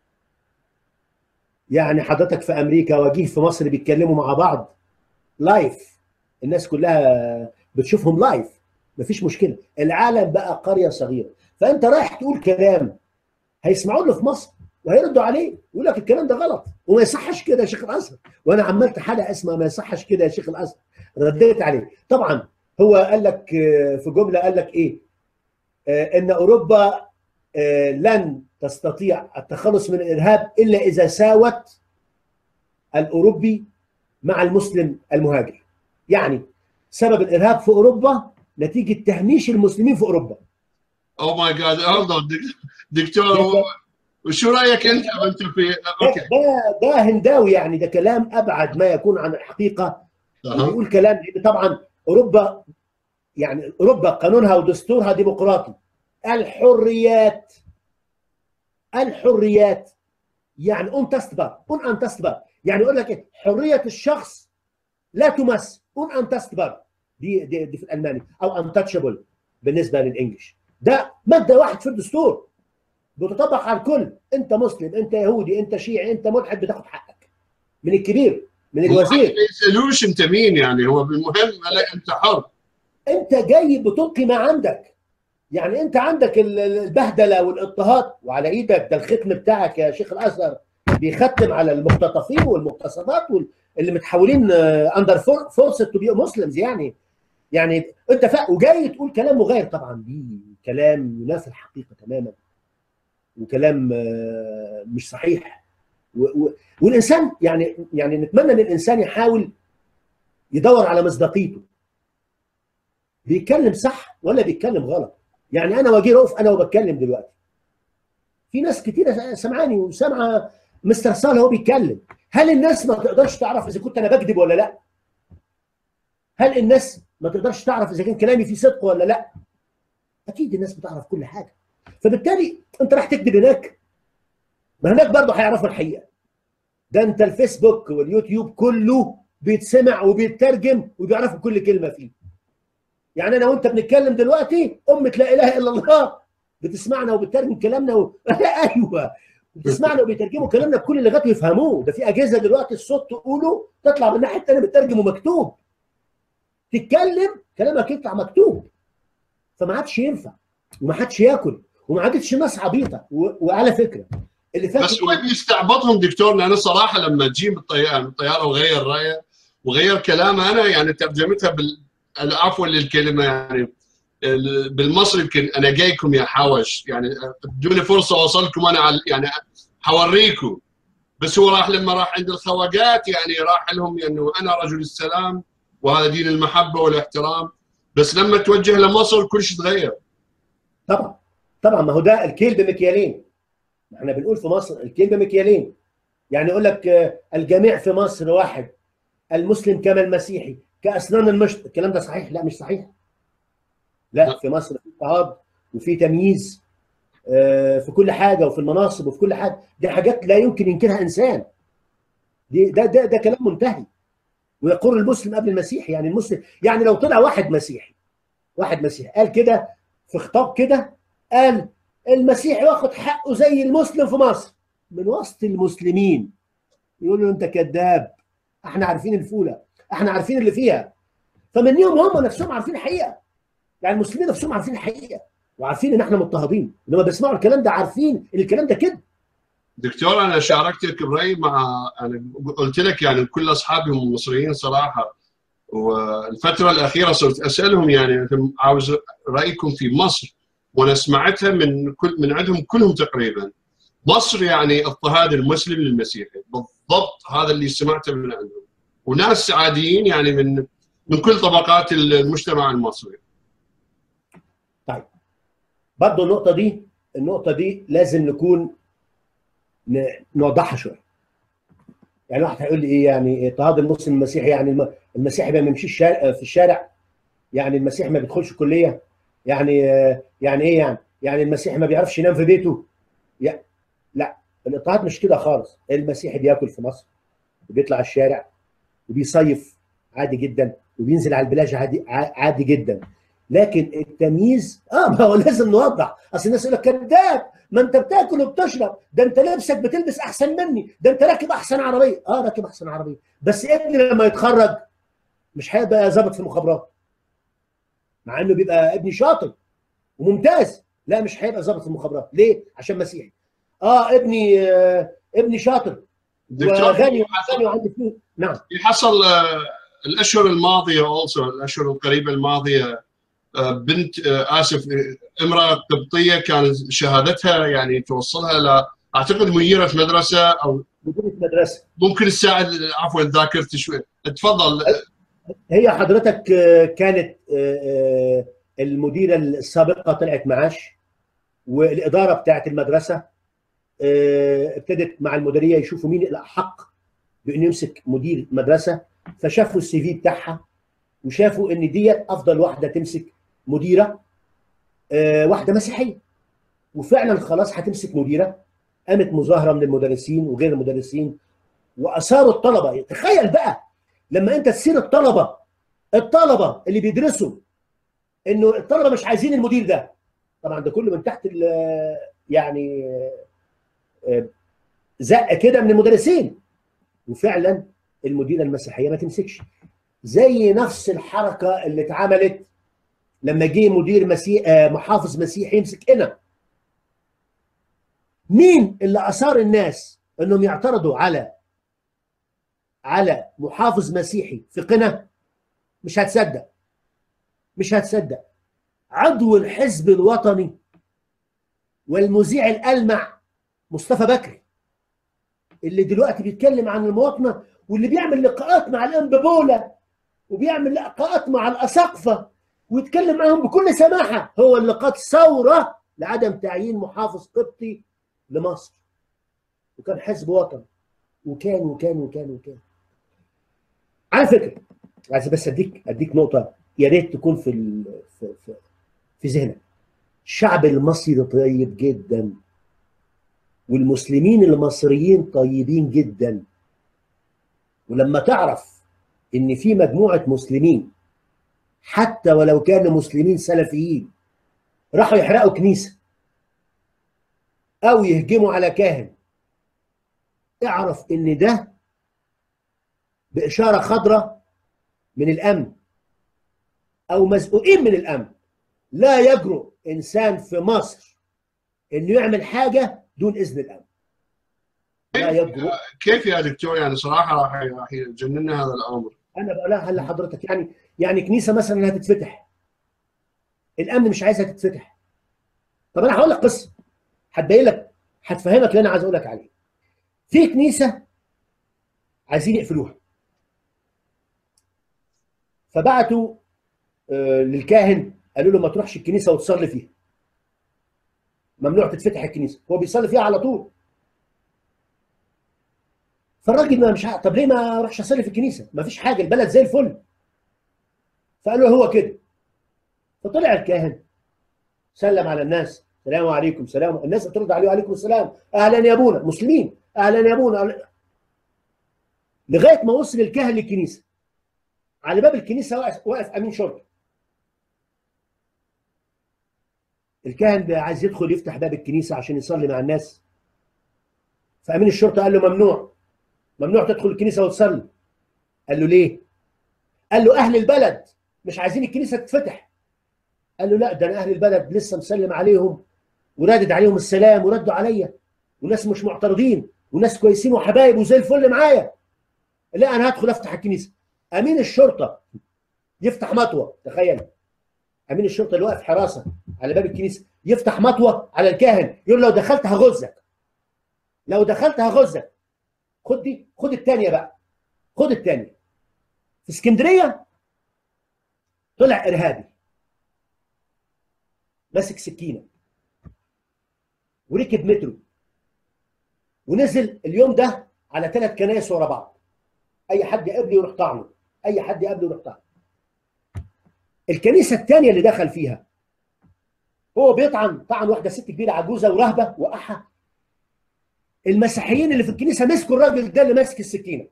يعني حضرتك في امريكا وجيه في مصر بيتكلموا مع بعض لايف الناس كلها بتشوفهم لايف مفيش مشكله العالم بقى قريه صغيره فانت رايح تقول كلام هيسمعوا له في مصر وهيردوا عليه يقول لك الكلام ده غلط وما يصحش كده يا شيخ الازهر وانا عملت حلقه اسمها ما يصحش كده يا شيخ الازهر رديت عليه طبعا هو قال لك آه، في جمله قال لك ايه آه، ان اوروبا آه، لن تستطيع التخلص من الارهاب الا اذا ساوت الاوروبي مع المسلم المهاجر يعني سبب الارهاب في اوروبا نتيجه تهميش المسلمين في اوروبا او ماي جاد دكتور وشو رايك انت انت في ده اوكي ده, ده هنداوي يعني ده كلام ابعد ما يكون عن الحقيقه أها. بيقول كلام لان طبعا اوروبا يعني اوروبا قانونها ودستورها ديمقراطي الحريات الحريات يعني اون تستبر اون ان تستبر يعني يقول لك إيه؟ حريه الشخص لا تمس اون ان تستبر دي, دي دي في الالماني او انتشابل بالنسبه للانجليش ده ماده واحد في الدستور بتطبق على الكل انت مسلم انت يهودي انت شيعي انت ملحد بتاخد حقك من الكبير من الوزير ما يسالوش انت مين يعني هو بالمهم لا انت حر انت جاي بتلقي ما عندك يعني انت عندك ال- ال- البهدله والاضطهاد وعلى ايدك ده الختم بتاعك يا شيخ الازهر بيختم على المختطفين والمغتصبات وال- اللي متحولين اندر فورس تو بي مسلمز يعني يعني انت فا وجاي تقول كلام مغاير طبعا دي كلام ينافي الحقيقه تماما وكلام آه، مش صحيح و- و- والانسان يعني يعني نتمنى ان الانسان يحاول يدور على مصداقيته بيتكلم صح ولا بيتكلم غلط يعني انا واجي اقف انا وبتكلم دلوقتي في ناس كتيره سمعاني وسامعه مستر صالح وهو بيتكلم هل الناس ما تقدرش تعرف اذا كنت انا بكذب ولا لا هل الناس ما تقدرش تعرف اذا كان كلامي فيه صدق ولا لا اكيد الناس بتعرف كل حاجه فبالتالي انت راح تكذب هناك ما هناك برضه هيعرفوا الحقيقه ده انت الفيسبوك واليوتيوب كله بيتسمع وبيترجم وبيعرفوا كل كلمه فيه يعني انا وانت بنتكلم دلوقتي امه لا اله الا الله بتسمعنا وبتترجم كلامنا و... ايوه بتسمعنا وبيترجموا كلامنا بكل اللغات ويفهموه ده في اجهزه دلوقتي الصوت تقوله تطلع من الناحيه الثانيه مترجم ومكتوب تتكلم كلامك يطلع مكتوب فما عادش ينفع وما حدش ياكل وما عادتش ناس عبيطه و... وعلى فكره اللي فات بس هو بيستعبطهم دكتور لان صراحه لما تجي بالطياره الطياره وغير رايه وغير كلامه انا يعني ترجمتها بال عفوا للكلمه يعني ال- بالمصري يمكن انا جايكم يا حوش يعني ادوني فرصه اوصلكم انا على يعني حوريكم بس هو راح لما راح عند الخواجات يعني راح لهم انه انا رجل السلام وهذا دين المحبه والاحترام بس لما توجه لمصر كل شيء تغير طبعا طبعا ما هو ده الكيل بمكيالين احنا بنقول في مصر الكيل بمكيالين يعني يقول لك آه، الجميع في مصر واحد المسلم كما المسيحي كاسنان المشط الكلام ده صحيح لا مش صحيح لا لا. في مصر في اضطهاد وفي تمييز آه، في كل حاجه وفي المناصب وفي كل حاجه دي حاجات لا يمكن ينكرها انسان دي ده ده ده كلام منتهي ويقول المسلم قبل المسيحي يعني المسلم يعني لو طلع واحد مسيحي واحد مسيحي قال كده في خطاب كده قال المسيحي واخد حقه زي المسلم في مصر من وسط المسلمين يقول له انت كذاب احنا عارفين الفوله احنا عارفين اللي فيها فمنهم هم نفسهم عارفين الحقيقه يعني المسلمين نفسهم عارفين الحقيقه وعارفين ان احنا مضطهدين لما بيسمعوا الكلام ده عارفين ان الكلام ده كده دكتور انا شاركتك برايي مع انا قلت لك يعني كل اصحابي هم مصريين صراحه والفتره الاخيره صرت اسالهم يعني أنتم عاوز رايكم في مصر وانا سمعتها من كل من عندهم كلهم تقريبا مصر يعني اضطهاد المسلم للمسيحي بالضبط هذا اللي سمعته من عندهم وناس عاديين يعني من من كل طبقات المجتمع المصري برضه النقطه دي النقطه دي لازم نكون ن- نوضحها شويه يعني واحد هيقول لي ايه يعني اضطهاد المسلم المسيحي يعني الم- المسيحي ما بيمشيش الشارع- في الشارع يعني المسيحي ما بيدخلش كليه يعني آه، يعني ايه يعني يعني المسيحي ما بيعرفش ينام في بيته يا- لا الاضطهاد مش كده خالص المسيحي بياكل في مصر وبيطلع الشارع وبيصيف عادي جدا وبينزل على البلاج عادي ع- عادي جدا لكن التمييز اه ما هو لازم نوضح اصل الناس يقول لك كذاب ما انت بتاكل وبتشرب ده انت لبسك بتلبس احسن مني ده انت راكب احسن عربيه اه راكب احسن عربيه بس ابني لما يتخرج مش هيبقى ظابط في المخابرات مع انه بيبقى ابني شاطر وممتاز لا مش هيبقى ظابط في المخابرات ليه عشان مسيحي اه ابني آه ابني شاطر دكتور وغني وغني وعنده فلوس نعم اللي حصل آه، الاشهر الماضيه also الاشهر القريبه الماضيه آه، بنت آه، اسف آه، امراه قبطيه كان شهادتها يعني توصلها ل اعتقد مديره مدرسه او مديرة مدرسه ممكن تساعد عفوا ذاكرتي شوي تفضل هي حضرتك آه، كانت آه، آه، المديرة السابقة طلعت معاش والإدارة بتاعت المدرسة آه، ابتدت مع المديرية يشوفوا مين الأحق بأنه يمسك مدير مدرسة فشافوا السي في بتاعها وشافوا إن ديت أفضل واحدة تمسك مديرة آه، واحدة مسيحية وفعلا خلاص هتمسك مديرة قامت مظاهرة من المدرسين وغير المدرسين وأثاروا الطلبة تخيل بقى لما انت تسير الطلبه الطلبه اللي بيدرسوا انه الطلبه مش عايزين المدير ده طبعا ده كله من تحت ال- يعني آه، زقه كده من المدرسين وفعلا المديره المسيحيه ما تمسكش زي نفس الحركه اللي اتعملت لما جه مدير مسيح آه، محافظ مسيحي يمسك هنا مين اللي اثار الناس انهم يعترضوا على على محافظ مسيحي في قنا مش هتصدق مش هتصدق عضو الحزب الوطني والمذيع الألمع مصطفى بكري اللي دلوقتي بيتكلم عن المواطنة واللي بيعمل لقاءات مع الأنبابولا وبيعمل لقاءات مع الأساقفة ويتكلم معهم بكل سماحة هو اللي قاد ثورة لعدم تعيين محافظ قبطي لمصر وكان حزب وطن وكان وكان وكان وكان على فكرة عايز بس اديك اديك نقطة يا ريت تكون في ال... في في, في ذهنك الشعب المصري طيب جدا والمسلمين المصريين طيبين جدا ولما تعرف ان في مجموعه مسلمين حتى ولو كانوا مسلمين سلفيين راحوا يحرقوا كنيسه او يهجموا على كاهن اعرف ان ده باشاره خضراء من الامن او مزقوقين من الامن لا يجرؤ انسان في مصر انه يعمل حاجه دون اذن الامن لا يجرؤ كيف يا دكتور يعني صراحه راح راح يجننا هذا الامر انا بقولها لحضرتك يعني يعني كنيسه مثلا هتتفتح الامن مش عايزها تتفتح طب انا هقول لك قصه هتبين لك هتفهمك اللي انا عايز اقول لك عليه في كنيسه عايزين يقفلوها فبعتوا آه، للكاهن قالوا له ما تروحش الكنيسه وتصلي فيها ممنوع تتفتح الكنيسه هو بيصلي فيها على طول فالراجل ما مش ع- طب ليه ما اروحش اصلي في الكنيسه ما فيش حاجه البلد زي الفل فقال له هو كده فطلع الكاهن سلم على الناس السلام عليكم سلام الناس بترد عليه وعليكم السلام اهلا يا ابونا مسلمين اهلا يا ابونا أهلاً. لغايه ما وصل الكاهن للكنيسه على باب الكنيسه واقف واقف امين شرطه الكاهن ده عايز يدخل يفتح باب الكنيسه عشان يصلي مع الناس فامين الشرطه قال له ممنوع ممنوع تدخل الكنيسه وتصلي قال له ليه قال له اهل البلد مش عايزين الكنيسه تتفتح قال له لا ده انا اهل البلد لسه مسلم عليهم ورادد عليهم السلام وردوا عليا وناس مش معترضين وناس كويسين وحبايب وزي الفل معايا لا انا هدخل افتح الكنيسه امين الشرطه يفتح مطوه تخيل امين الشرطه اللي واقف حراسه على باب الكنيسه يفتح مطوه على الكاهن يقول لو دخلت هغزك لو دخلت هغزك خد دي خد الثانيه بقى خد الثانيه في اسكندريه طلع ارهابي ماسك سكينه وركب مترو ونزل اليوم ده على ثلاث كنايس ورا بعض اي حد يقابله يروح طعنه اي حد يقابله يروح طعنه الكنيسه الثانيه اللي دخل فيها هو بيطعن طعن واحده ست كبيره عجوزه ورهبه وقعها المسيحيين اللي في الكنيسه مسكوا الراجل ده اللي ماسك السكينه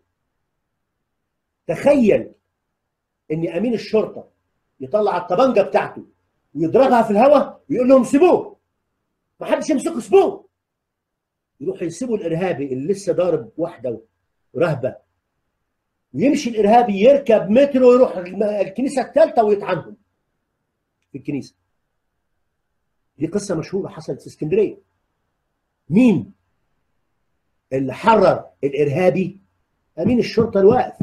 تخيل ان امين الشرطه يطلع الطبنجه بتاعته ويضربها في الهواء ويقول لهم سيبوه ما حدش يمسكه سيبوه يروح يسيبوا الارهابي اللي لسه ضارب واحده رهبه ويمشي الارهابي يركب مترو ويروح الم- الكنيسه الثالثه ويطعنهم في الكنيسه دي قصه مشهوره حصلت في اسكندريه مين اللي حرر الارهابي امين الشرطه الواقف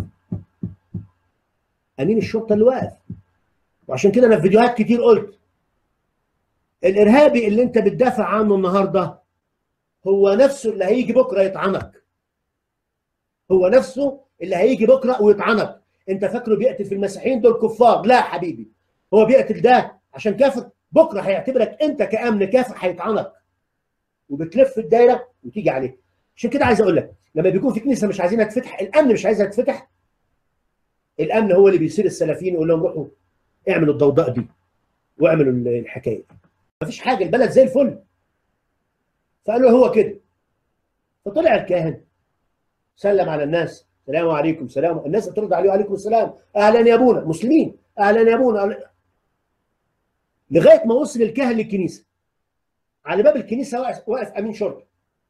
امين الشرطه اللي واقف وعشان كده انا في فيديوهات كتير قلت الارهابي اللي انت بتدافع عنه النهارده هو نفسه اللي هيجي بكره يطعنك هو نفسه اللي هيجي بكره ويطعنك انت فاكره بيقتل في المسيحيين دول كفار لا حبيبي هو بيقتل ده عشان كافر بكره هيعتبرك انت كامن كافر هيطعنك وبتلف الدايره وتيجي عليه عشان كده عايز اقول لك لما بيكون في كنيسه مش عايزينها تفتح الامن مش عايزها تفتح الامن هو اللي بيصير السلفيين يقول لهم روحوا اعملوا الضوضاء دي واعملوا الحكايه مفيش حاجه البلد زي الفل فقالوا هو كده فطلع الكاهن سلم على الناس السلام عليكم سلام الناس بترد عليه وعليكم السلام اهلا يا ابونا مسلمين اهلا يا ابونا أهلاً. لغايه ما وصل الكاهن للكنيسه على باب الكنيسه واقف, واقف امين شرطه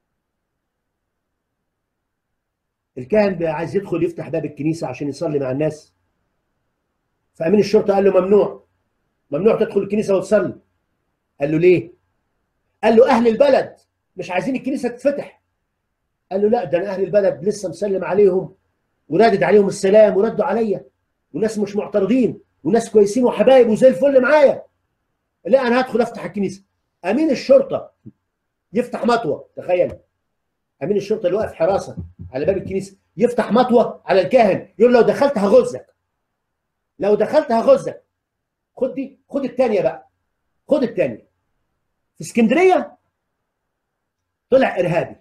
الكاهن بقى عايز يدخل يفتح باب الكنيسه عشان يصلي مع الناس فامين الشرطه قال له ممنوع ممنوع تدخل الكنيسه وتصلي قال له ليه قال له اهل البلد مش عايزين الكنيسه تتفتح قال له لا ده انا اهل البلد لسه مسلم عليهم ورادد عليهم السلام وردوا عليا وناس مش معترضين وناس كويسين وحبايب وزي الفل معايا لا انا هدخل افتح الكنيسه امين الشرطه يفتح مطوه تخيل امين الشرطه اللي واقف حراسه على باب الكنيسه يفتح مطوه على الكاهن يقول لو دخلت هغزك لو دخلت هغزك خد دي خد الثانيه بقى خد الثانيه في اسكندريه طلع ارهابي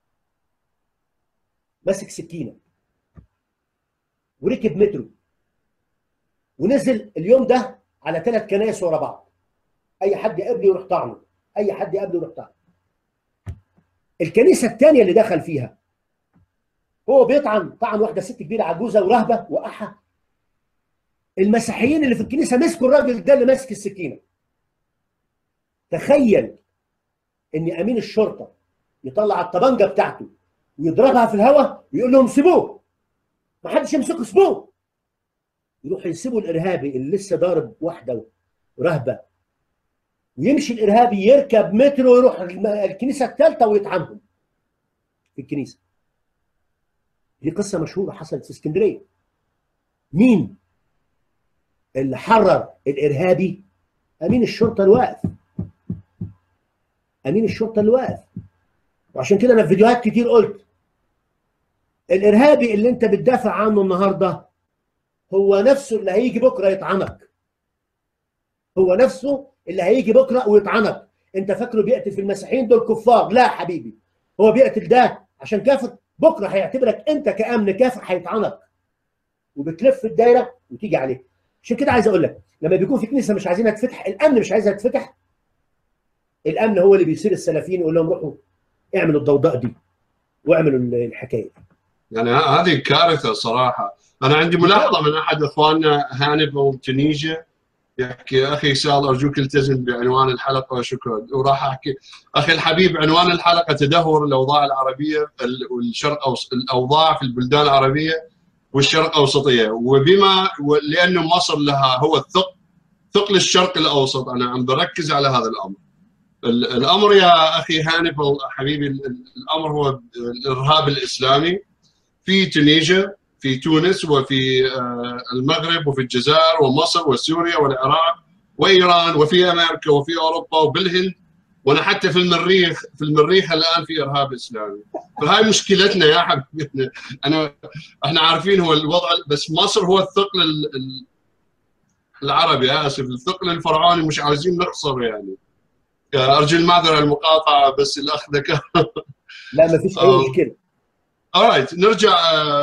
ماسك سكينه وركب مترو ونزل اليوم ده على ثلاث كنائس ورا بعض اي حد يقابله يروح طعنه اي حد يقابله يروح طعنه الكنيسه الثانيه اللي دخل فيها هو بيطعن طعن واحده ست كبيره عجوزه ورهبه وقعها المسيحيين اللي في الكنيسه مسكوا الراجل ده اللي ماسك السكينه تخيل ان امين الشرطه يطلع الطبنجه بتاعته ويضربها في الهواء ويقول لهم سيبوه ما حدش يمسكه سيبوه يروح يسيبوا الارهابي اللي لسه ضارب واحده رهبه ويمشي الارهابي يركب مترو ويروح الكنيسه الثالثه ويطعنهم في الكنيسه دي قصه مشهوره حصلت في اسكندريه مين اللي حرر الارهابي امين الشرطه الواقف امين الشرطه اللي واقف وعشان كده انا في فيديوهات كتير قلت الارهابي اللي انت بتدافع عنه النهارده هو نفسه اللي هيجي بكره يطعنك هو نفسه اللي هيجي بكره ويطعنك انت فاكره بيقتل في المسيحيين دول كفار لا حبيبي هو بيقتل ده عشان كافر بكره هيعتبرك انت كامن كافر هيطعنك وبتلف الدايره وتيجي عليه عشان كده عايز اقول لك لما بيكون في كنيسه مش عايزينها تفتح الامن مش عايزها تفتح الامن هو اللي بيصير السلفيين يقول لهم روحوا اعملوا الضوضاء دي واعملوا الحكايه دي يعني هذه كارثه صراحه انا عندي ملاحظه من احد اخواننا هانب من تونيجيا يحكي اخي سال ارجوك التزم بعنوان الحلقه وشكرا وراح احكي اخي الحبيب عنوان الحلقه تدهور الاوضاع العربيه والشرق أوسط الاوضاع في البلدان العربيه والشرق الاوسطيه وبما لانه مصر لها هو الثقل ثقل الشرق الاوسط انا عم بركز على هذا الامر الامر يا اخي هانف حبيبي الامر هو الارهاب الاسلامي في تونيجيا في تونس وفي المغرب وفي الجزائر ومصر وسوريا والعراق وايران وفي امريكا وفي اوروبا وبالهند وانا حتى في المريخ في المريخ الان في ارهاب اسلامي فهاي مشكلتنا يا حبيبي انا احنا عارفين هو الوضع بس مصر هو الثقل العربي اسف الثقل الفرعوني مش عاوزين نخسر يعني ارجو المعذره المقاطعه بس الاخ ذكر لا ما فيش اي مشكله alright نرجع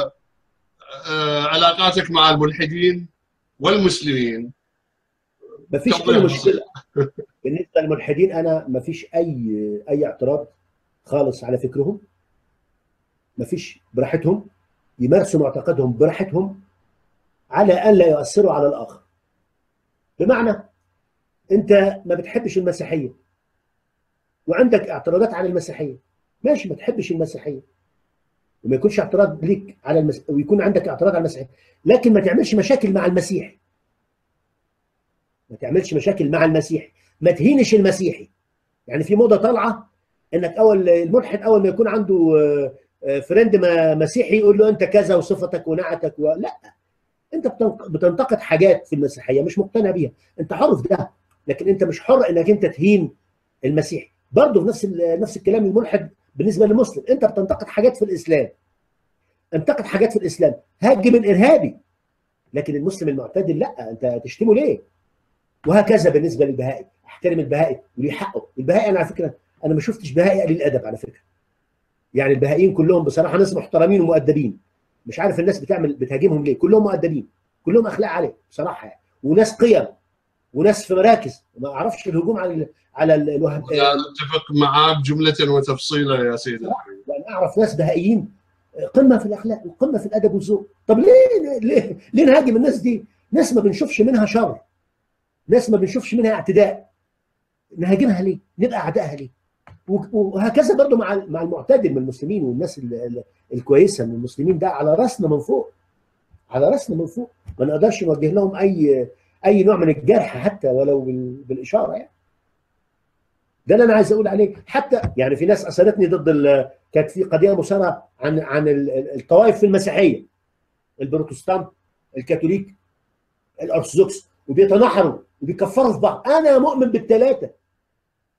علاقاتك مع الملحدين والمسلمين ما فيش اي مشكله بالنسبه للملحدين انا ما فيش اي اي اعتراض خالص على فكرهم ما فيش براحتهم يمارسوا معتقدهم براحتهم على ان لا يؤثروا على الاخر بمعنى انت ما بتحبش المسيحيه وعندك اعتراضات على المسيحيه ماشي ما تحبش المسيحيه وما يكونش اعتراض ليك على المس... ويكون عندك اعتراض على المسيحيه لكن ما تعملش مشاكل مع المسيح ما تعملش مشاكل مع المسيح ما تهينش المسيحي يعني في موضه طالعه انك اول الملحد اول ما يكون عنده فريند مسيحي يقول له انت كذا وصفتك ونعتك و... لا انت بتنتقد حاجات في المسيحيه مش مقتنع بيها انت حر في ده لكن انت مش حر انك انت تهين المسيحي برضه في نفس نفس الكلام الملحد بالنسبه للمسلم انت بتنتقد حاجات في الاسلام انتقد حاجات في الاسلام هاجم الارهابي لكن المسلم المعتدل لا انت تشتمه ليه وهكذا بالنسبه للبهائي احترم البهائي وليه حقه البهائي انا على فكره انا ما شفتش بهائي قليل الادب على فكره يعني البهائيين كلهم بصراحه ناس محترمين ومؤدبين مش عارف الناس بتعمل بتهاجمهم ليه كلهم مؤدبين كلهم اخلاق عليه بصراحه يعني وناس قيم وناس في مراكز ما اعرفش الهجوم على على الوهاب لا اتفق معاك جمله وتفصيلا يا سيدي يعني اعرف ناس بهائيين قمه في الاخلاق وقمه في الادب والذوق طب ليه ليه ليه نهاجم الناس دي ناس ما بنشوفش منها شر ناس ما بنشوفش منها اعتداء نهاجمها ليه نبقى اعدائها ليه وهكذا برضو مع مع المعتدل من المسلمين والناس الكويسه من المسلمين ده على راسنا من فوق على راسنا من فوق ما نقدرش نوجه لهم اي اي نوع من الجرح حتى ولو بالاشاره يعني ده اللي انا عايز اقول عليه حتى يعني في ناس اثرتني ضد ال... كانت في قضيه مثاره عن عن الطوائف في المسيحيه البروتستانت الكاثوليك الارثوذكس وبيتنحروا وبيكفروا في بعض انا مؤمن بالثلاثه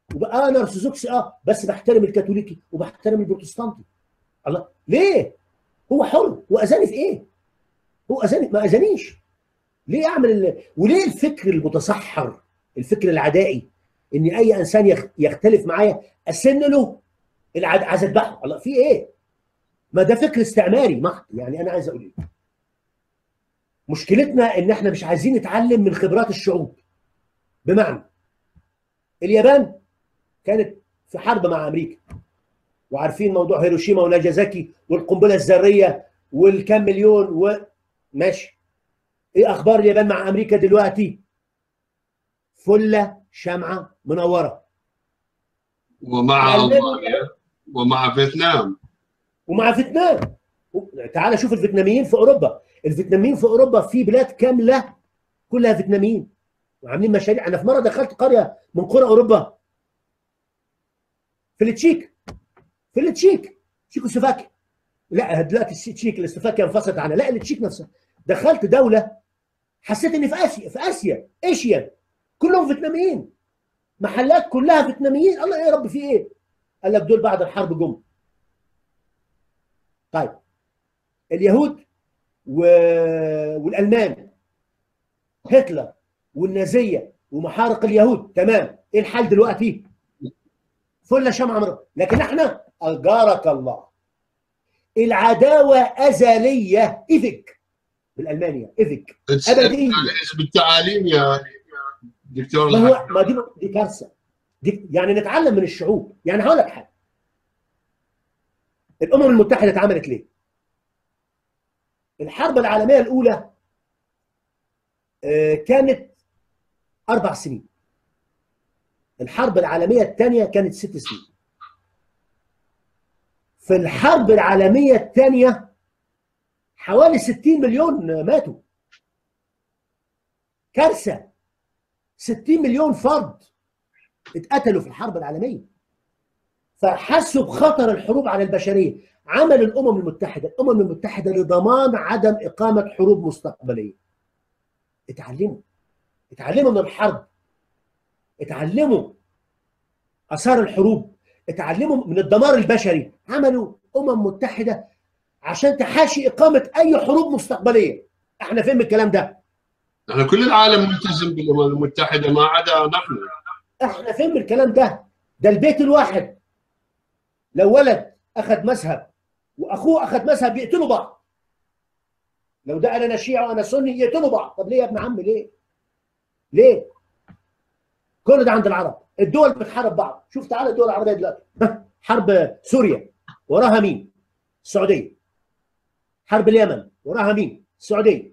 وبقى انا ارثوذكسي اه بس بحترم الكاثوليكي وبحترم البروتستانتي الله ليه؟ هو حر هو اذاني في ايه؟ هو اذاني ما اذانيش ليه اعمل ال... وليه الفكر المتصحر الفكر العدائي ان اي انسان يخ... يختلف معايا اسن له العد... عايز اذبحه الله في ايه؟ ما ده فكر استعماري محض يعني انا عايز اقول ايه؟ مشكلتنا ان احنا مش عايزين نتعلم من خبرات الشعوب بمعنى اليابان كانت في حرب مع امريكا وعارفين موضوع هيروشيما وناجازاكي والقنبله الذريه والكام مليون وماشي ايه اخبار اليابان مع امريكا دلوقتي فله شمعه منوره ومع المانيا ومع فيتنام ومع فيتنام تعال شوف الفيتناميين في اوروبا الفيتناميين في اوروبا في بلاد كامله كلها فيتناميين وعاملين مشاريع انا في مره دخلت قريه من قرى اوروبا في التشيك في التشيك تشيكوسلوفاكيا لا دلوقتي التشيك السلوفاكيا انفصلت عنها لا التشيك نفسها دخلت دوله حسيت اني في اسيا في اسيا ايشيا كلهم فيتناميين محلات كلها فيتناميين الله يا رب في ايه قال لك دول بعد الحرب جم طيب اليهود و... والالمان هتلر والنازيه ومحارق اليهود تمام ايه الحال دلوقتي فل شمعة مرة لكن احنا اجارك الله العداوه ازليه ايفك بالالمانيا ايفك ابديه بالتعاليم يا دكتور ما هو ما دي دي كارثه دي يعني نتعلم من الشعوب يعني هقول لك حاجه الامم المتحده اتعملت ليه؟ الحرب العالميه الاولى كانت اربع سنين الحرب العالميه الثانيه كانت ست سنين في الحرب العالميه الثانيه حوالي 60 مليون ماتوا كارثه 60 مليون فرد اتقتلوا في الحرب العالميه فحسوا بخطر الحروب على البشريه عمل الامم المتحده الامم المتحده لضمان عدم اقامه حروب مستقبليه اتعلموا اتعلموا من الحرب اتعلموا اثار الحروب اتعلموا من الدمار البشري عملوا امم متحده عشان تحاشي اقامه اي حروب مستقبليه احنا فين من الكلام ده احنا كل العالم ملتزم بالامم المتحده ما عدا نحن احنا فين من الكلام ده ده البيت الواحد لو ولد اخذ مذهب واخوه اخذ مذهب يقتلوا بعض لو ده انا شيعي وانا سني يقتلوا بعض طب ليه يا ابن عمي ليه ليه كل ده عند العرب الدول بتحارب بعض شوف تعالى الدول العربيه دلوقتي حرب سوريا وراها مين السعوديه حرب اليمن وراها مين السعوديه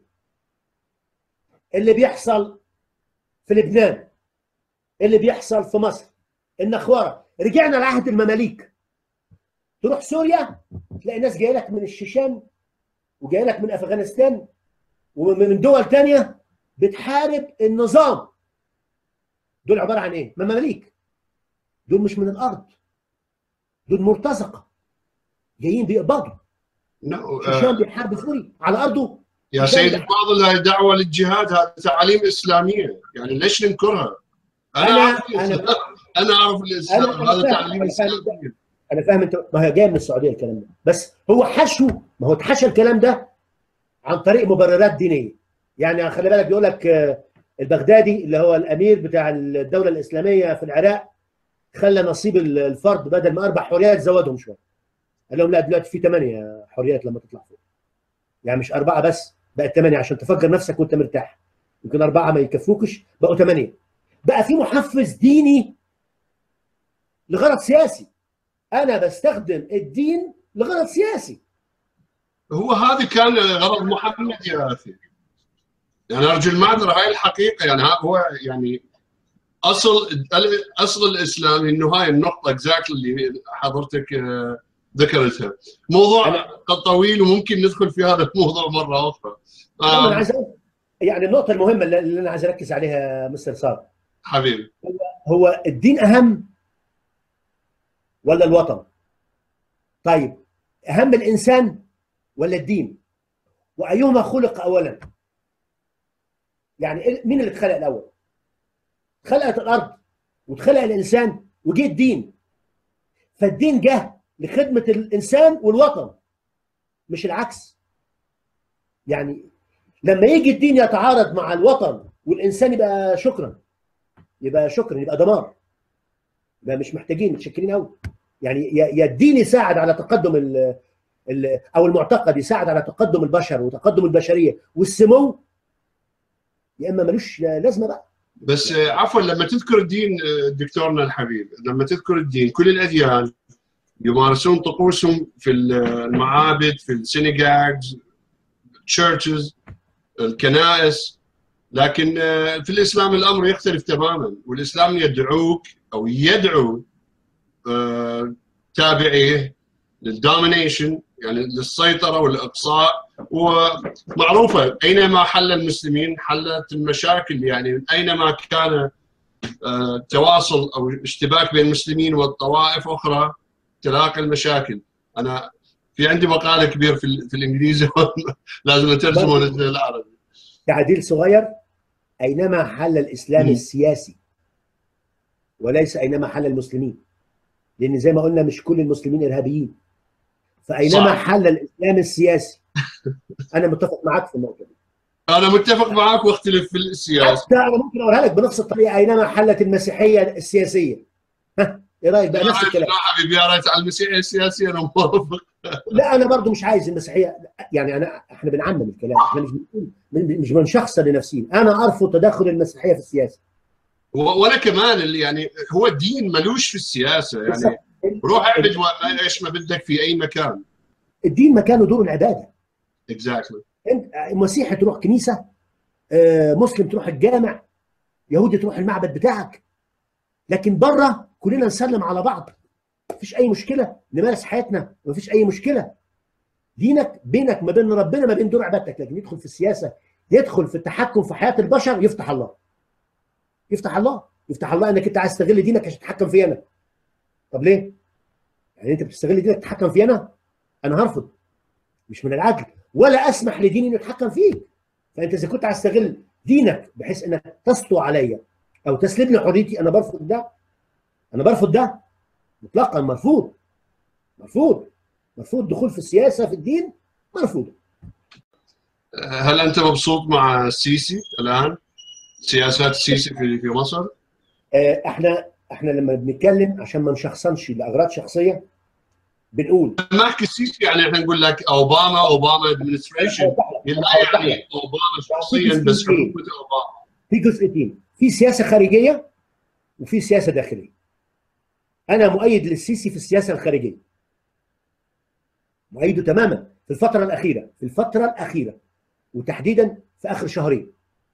اللي بيحصل في لبنان اللي بيحصل في مصر النخوره رجعنا لعهد المماليك تروح سوريا تلاقي ناس جايه لك من الشيشان وجايه لك من افغانستان ومن دول تانية بتحارب النظام دول عباره عن ايه؟ مماليك دول مش من الارض دول مرتزقه جايين بيقبضوا no, شيشان بيحارب سوري على ارضه يا سيد الفاضل هذه دعوه للجهاد هذه تعاليم اسلاميه يعني ليش ننكرها؟ انا أنا- اعرف أنا- الإسلام. انا اعرف الاسلام أنا هذا فاهم- تعليم أنا فاهم. اسلامي انا فاهم انت ما هي جايه من السعوديه الكلام ده بس هو حشو ما هو اتحشى الكلام ده عن طريق مبررات دينيه يعني خلي بالك بيقول لك آه، البغدادي اللي هو الامير بتاع الدوله الاسلاميه في العراق خلى نصيب ال- الفرد بدل ما اربع حريات زودهم شويه قال لهم لا دلوقتي في ثمانيه حريات لما تطلع فوق يعني مش اربعه بس بقت ثمانيه عشان تفكر نفسك وانت مرتاح يمكن اربعه ما يكفوكش بقوا ثمانيه بقى في محفز ديني لغرض سياسي انا بستخدم الدين لغرض سياسي هو هذا كان غرض محمد يا اخي يعني ارجو المعذره هاي الحقيقه يعني ها- هو يعني اصل اصل الاسلام انه هاي النقطه اكزاكتلي اللي حضرتك آه، ذكرتها موضوع أنا- قد طويل وممكن ندخل في هذا الموضوع مره اخرى انا آه عايز أقول- يعني النقطه المهمه اللي اللي انا عايز اركز عليها مستر صار حبيبي هو الدين اهم ولا الوطن طيب اهم الانسان ولا الدين وايهما خلق اولا يعني إيه- مين اللي اتخلق الاول خلقت الارض واتخلق الانسان وجه الدين فالدين جه لخدمه الانسان والوطن مش العكس يعني لما يجي الدين يتعارض مع الوطن والانسان يبقى شكرا يبقى شكرا يبقى دمار يبقى مش محتاجين متشكرين قوي يعني يا الدين يساعد على تقدم ال ال او المعتقد يساعد على تقدم البشر وتقدم البشريه والسمو يا اما ملوش لازمه بقى بس عفوا لما تذكر الدين دكتورنا الحبيب لما تذكر الدين كل الاديان يمارسون طقوسهم في المعابد في السينيجاجز تشيرشز الكنائس لكن في الاسلام الامر يختلف تماما والاسلام يدعوك او يدعو تابعيه للدومينيشن يعني للسيطره والاقصاء ومعروفه اينما حل المسلمين حلت المشاكل يعني اينما كان تواصل او اشتباك بين المسلمين والطوائف اخرى تلاقي المشاكل انا في عندي مقال كبير في, في الانجليزي لازم اترجمه للعربي تعديل صغير اينما حل الاسلام السياسي وليس اينما حل المسلمين لان زي ما قلنا مش كل المسلمين ارهابيين فاينما صح. حل الاسلام السياسي انا متفق معاك في النقطه دي انا متفق معاك واختلف في السياسه حتى انا ممكن اقولها لك بنفس الطريقه اينما حلت المسيحيه السياسيه ها ايه رايك بقى نفس الكلام لا حبيبي يا ريت على المسيحيه السياسيه انا موافق لا انا برضو مش عايز المسيحيه يعني انا احنا بنعمم الكلام احنا مش مش بنشخصن لنفسينا انا ارفض تدخل المسيحيه في السياسه وانا كمان اللي يعني هو الدين ملوش في السياسه يعني روح اعبد ايش ما بدك في اي مكان الدين مكانه دور العباده اكزاكتلي انت مسيحي تروح كنيسه مسلم تروح الجامع يهودي تروح المعبد بتاعك لكن بره كلنا نسلم على بعض مفيش اي مشكله نمارس حياتنا مفيش اي مشكله دينك بينك ما بين ربنا ما بين دور عبادتك لكن يدخل في السياسه يدخل في التحكم في حياه البشر يفتح الله يفتح الله يفتح الله انك انت عايز تستغل دينك عشان تتحكم في انا طب ليه؟ يعني انت بتستغل دينك تتحكم في انا؟ انا هرفض مش من العدل ولا اسمح لديني انه يتحكم فيك فانت اذا كنت عايز تستغل دينك بحيث انك تسطو عليا او تسلب لي حريتي انا برفض ده انا برفض ده مطلقا مرفوض مرفوض مرفوض الدخول في السياسه في الدين مرفوض هل انت مبسوط مع السيسي الان؟ سياسات السيسي في في مصر؟ احنا احنا لما بنتكلم عشان ما نشخصنش لاغراض شخصيه بنقول ما احكي السيسي يعني احنا نقول لك اوباما اوباما ادمنستريشن لا يعني اوباما شخصيا بس حكومه اوباما في جزئيتين في سياسه خارجيه وفي سياسه داخليه انا مؤيد للسيسي في السياسه الخارجيه مؤيده تماما في الفتره الاخيره في الفتره الاخيره وتحديدا في اخر شهرين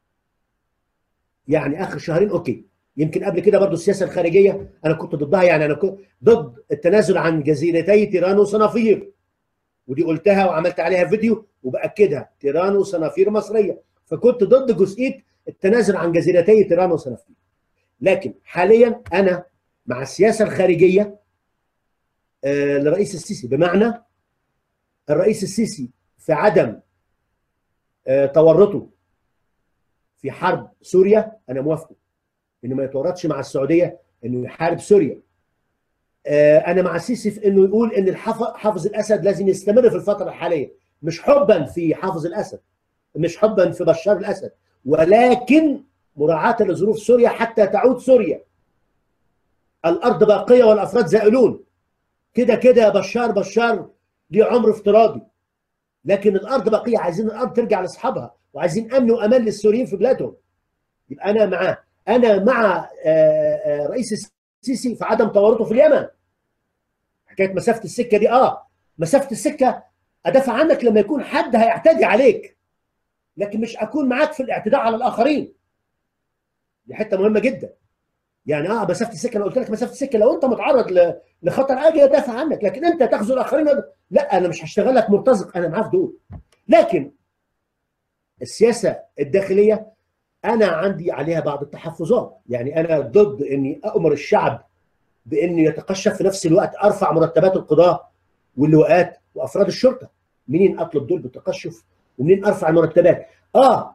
يعني اخر شهرين اوكي يمكن قبل كده برضو السياسه الخارجيه انا كنت ضدها يعني انا كنت ضد التنازل عن جزيرتي تيران وصنافير ودي قلتها وعملت عليها فيديو وباكدها تيران وصنافير مصريه فكنت ضد جزئيه التنازل عن جزيرتي تيران وصنافير لكن حاليا انا مع السياسه الخارجيه آه لرئيس السيسي بمعنى الرئيس السيسي في عدم آه تورطه في حرب سوريا انا موافقه انه ما يتورطش مع السعوديه انه يحارب سوريا آه انا مع السيسي في انه يقول ان حافظ الاسد لازم يستمر في الفتره الحاليه مش حبا في حافظ الاسد مش حبا في بشار الاسد ولكن مراعاه لظروف سوريا حتى تعود سوريا الارض باقيه والافراد زائلون كده كده بشار بشار ليه عمر افتراضي لكن الارض باقيه عايزين الارض ترجع لاصحابها وعايزين امن وامان للسوريين في بلادهم يبقى انا معاه انا مع رئيس السيسي في عدم تورطه في اليمن حكايه مسافه السكه دي اه مسافه السكه ادافع عنك لما يكون حد هيعتدي عليك لكن مش اكون معاك في الاعتداء على الاخرين دي حته مهمه جدا يعني اه مسافه السكه انا قلت لك مسافه السكه لو انت متعرض لخطر اجي ادافع عنك لكن انت تغزو الاخرين لا انا مش هشتغل لك مرتزق انا معاه في دول لكن السياسه الداخليه انا عندي عليها بعض التحفظات يعني انا ضد اني امر الشعب بانه يتقشف في نفس الوقت ارفع مرتبات القضاه واللواءات وافراد الشرطه منين اطلب دول بالتقشف ومنين ارفع المرتبات اه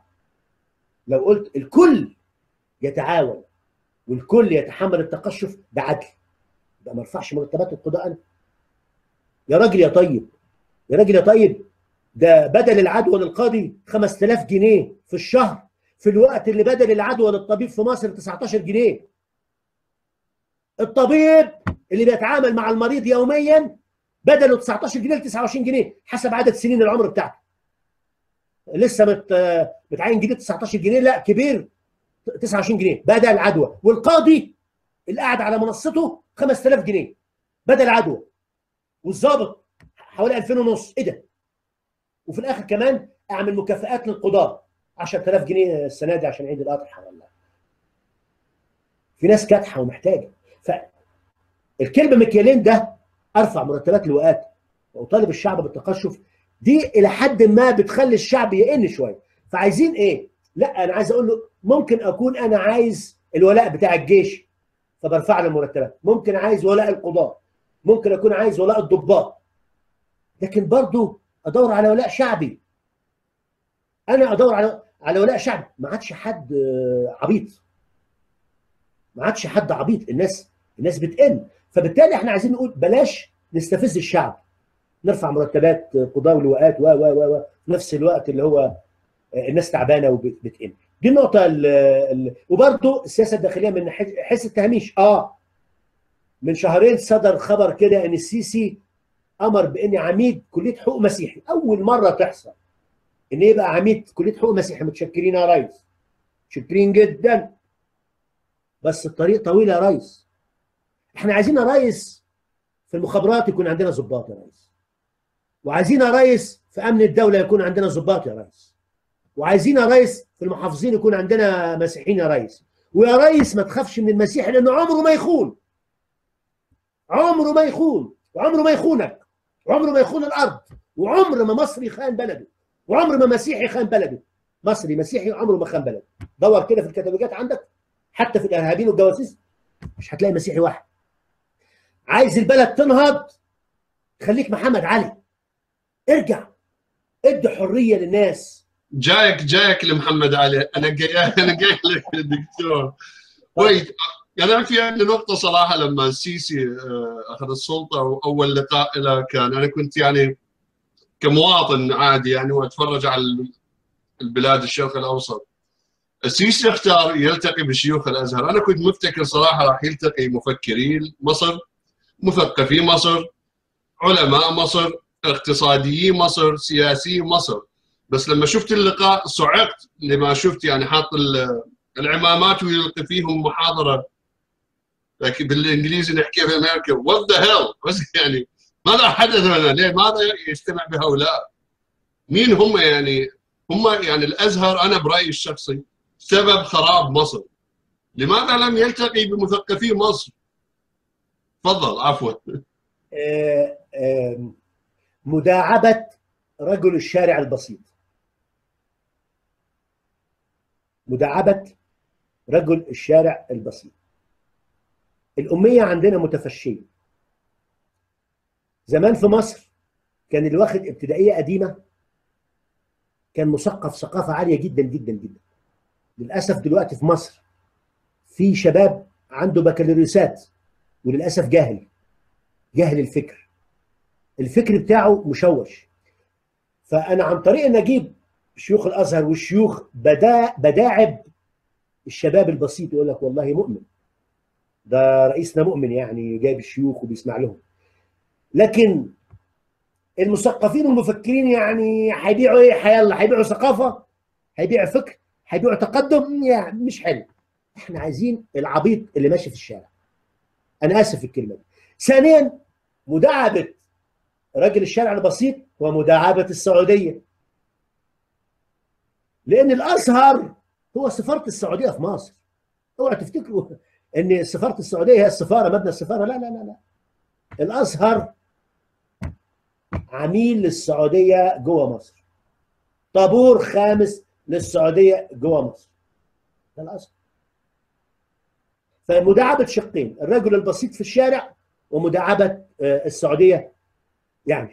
لو قلت الكل يتعاون والكل يتحمل التقشف ده عدل لا ما ارفعش مرتبات القضاء انا يا راجل يا طيب يا راجل يا طيب ده بدل العدوى للقاضي 5000 جنيه في الشهر في الوقت اللي بدل العدوى للطبيب في مصر 19 جنيه الطبيب اللي بيتعامل مع المريض يوميا بدله 19 جنيه ل 29 جنيه حسب عدد سنين العمر بتاعته لسه مت متعين جديد 19 جنيه لا كبير 29 جنيه بدل العدوى والقاضي اللي قاعد على منصته 5000 جنيه بدل عدوى والظابط حوالي 2000 ونص ايه ده وفي الاخر كمان اعمل مكافآت للقضاه 10000 جنيه السنه دي عشان عيد الاضحى ولا في ناس كادحه ومحتاجه فالكلمه مكيالين ده ارفع مرتبات اللواءات واطالب الشعب بالتقشف دي الى حد ما بتخلي الشعب يئن شويه فعايزين ايه؟ لا انا عايز اقول له ممكن اكون انا عايز الولاء بتاع الجيش فبرفع له المرتبات ممكن عايز ولاء القضاه ممكن اكون عايز ولاء الضباط لكن برضه ادور على ولاء شعبي انا ادور على على ولاء شعبي ما عادش حد عبيط ما عادش حد عبيط الناس الناس بتقل فبالتالي احنا عايزين نقول بلاش نستفز الشعب نرفع مرتبات قضاة ولواءات و و و في نفس الوقت اللي هو الناس تعبانه وبتقل دي النقطه ال ال وبرضه السياسه الداخليه من حيث التهميش اه من شهرين صدر خبر كده ان السيسي امر بان عميد كليه حقوق مسيحي اول مره تحصل ان يبقى عميد كليه حقوق مسيحي متشكرين يا ريس متشكرين جدا بس الطريق طويل يا ريس احنا عايزين يا ريس في المخابرات يكون عندنا ضباط يا ريس وعايزين يا ريس في امن الدوله يكون عندنا ضباط يا ريس وعايزين يا ريس في المحافظين يكون عندنا مسيحيين يا ريس ويا ريس ما تخافش من المسيحي لانه عمره ما يخون عمره ما يخون وعمره ما يخونك وعمره ما يخون الارض وعمر ما مصري خان بلده وعمر ما مسيحي خان بلده مصري مسيحي عمره ما خان بلده دور كده في الكتالوجات عندك حتى في الارهابيين والجواسيس مش هتلاقي مسيحي واحد عايز البلد تنهض خليك محمد علي ارجع ادي حريه للناس جايك جايك لمحمد علي انا جاي انا جاي لك دكتور ويت يعني في عندي نقطه صراحه لما السيسي اخذ السلطه واول لقاء له كان انا كنت يعني كمواطن عادي يعني واتفرج على البلاد الشرق الاوسط السيسي اختار يلتقي بشيوخ الازهر انا كنت مفتكر صراحه راح يلتقي مفكرين مصر مثقفي مصر علماء مصر اقتصاديين مصر سياسيين مصر بس لما شفت اللقاء صعقت لما شفت يعني حاط العمامات ويلقي فيهم محاضره لكن بالانجليزي نحكيها في امريكا وات ذا هيل بس يعني ماذا حدث هنا؟ ليه ماذا يجتمع بهؤلاء؟ مين هم يعني؟ هم يعني الازهر انا برايي الشخصي سبب خراب مصر. لماذا لم يلتقي بمثقفي مصر؟ تفضل عفوا. آه آه مداعبه رجل الشارع البسيط. مداعبه رجل الشارع البسيط. الأمية عندنا متفشية زمان في مصر كان اللي واخد ابتدائية قديمة كان مثقف ثقافة عالية جدا جدا جدا للأسف دلوقتي في مصر في شباب عنده بكالوريوسات وللأسف جاهل جاهل الفكر الفكر بتاعه مشوش فأنا عن طريق أن أجيب شيوخ الأزهر والشيوخ بدا بداعب الشباب البسيط يقول لك والله مؤمن ده رئيسنا مؤمن يعني جايب الشيوخ وبيسمع لهم لكن المثقفين والمفكرين يعني هيبيعوا ايه حيلا هيبيعوا ثقافه هيبيعوا فكر هيبيعوا تقدم يعني مش حلو احنا عايزين العبيط اللي ماشي في الشارع انا اسف في الكلمه دي ثانيا مداعبه رجل الشارع البسيط ومداعبه السعوديه لان الازهر هو سفاره السعوديه في مصر اوعوا تفتكروا ان سفاره السعوديه هي السفاره مبنى السفاره لا لا لا لا الازهر عميل للسعوديه جوه مصر طابور خامس للسعوديه جوه مصر ده الازهر فمداعبه شقين الرجل البسيط في الشارع ومداعبه السعوديه يعني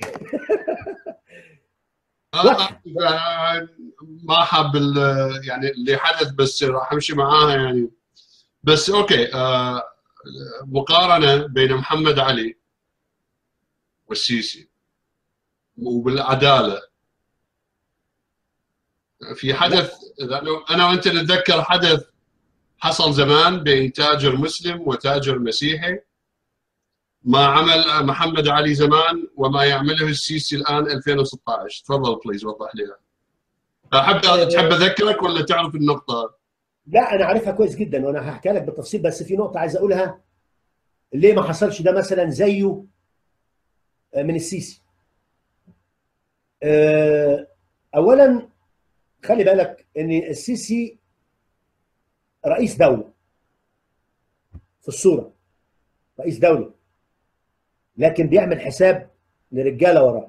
ما حاب يعني اللي حدث بس راح امشي معاها يعني بس اوكي آه مقارنه بين محمد علي والسيسي وبالعداله في حدث لانه انا وانت نتذكر حدث حصل زمان بين تاجر مسلم وتاجر مسيحي ما عمل محمد علي زمان وما يعمله السيسي الان 2016 تفضل بليز وضح لنا احب تحب اذكرك ولا تعرف النقطه لا انا عارفها كويس جدا وانا هحكي لك بالتفصيل بس في نقطه عايز اقولها ليه ما حصلش ده مثلا زيه من السيسي اولا خلي بالك ان السيسي رئيس دوله في الصوره رئيس دوله لكن بيعمل حساب لرجاله وراه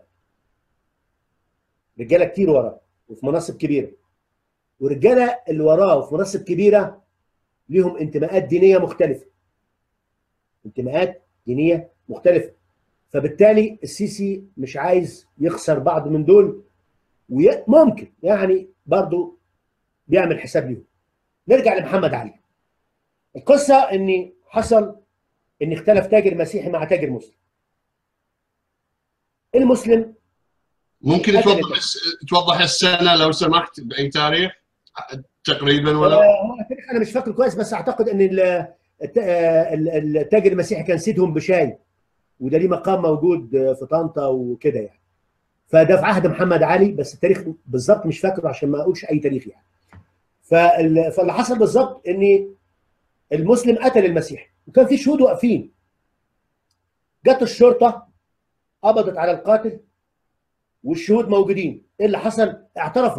رجاله كتير وراه وفي مناصب كبيره ورجاله اللي وراه وفي مناصب كبيره ليهم انتماءات دينيه مختلفه انتماءات دينيه مختلفه فبالتالي السيسي مش عايز يخسر بعض من دول وممكن يعني برضه بيعمل حساب ليهم نرجع لمحمد علي القصه ان حصل ان اختلف تاجر مسيحي مع تاجر مسلم المسلم ممكن توضح توضح السنه لو سمحت باي تاريخ تقريبا ولا هو التاريخ انا مش فاكر كويس بس اعتقد ان التاجر المسيحي كان سيدهم بشاي وده ليه مقام موجود في طنطا وكده يعني فده في عهد محمد علي بس التاريخ بالظبط مش فاكره عشان ما اقولش اي تاريخ يعني فاللي حصل بالظبط ان المسلم قتل المسيحي وكان في شهود واقفين جت الشرطه قبضت على القاتل والشهود موجودين ايه اللي حصل اعترفوا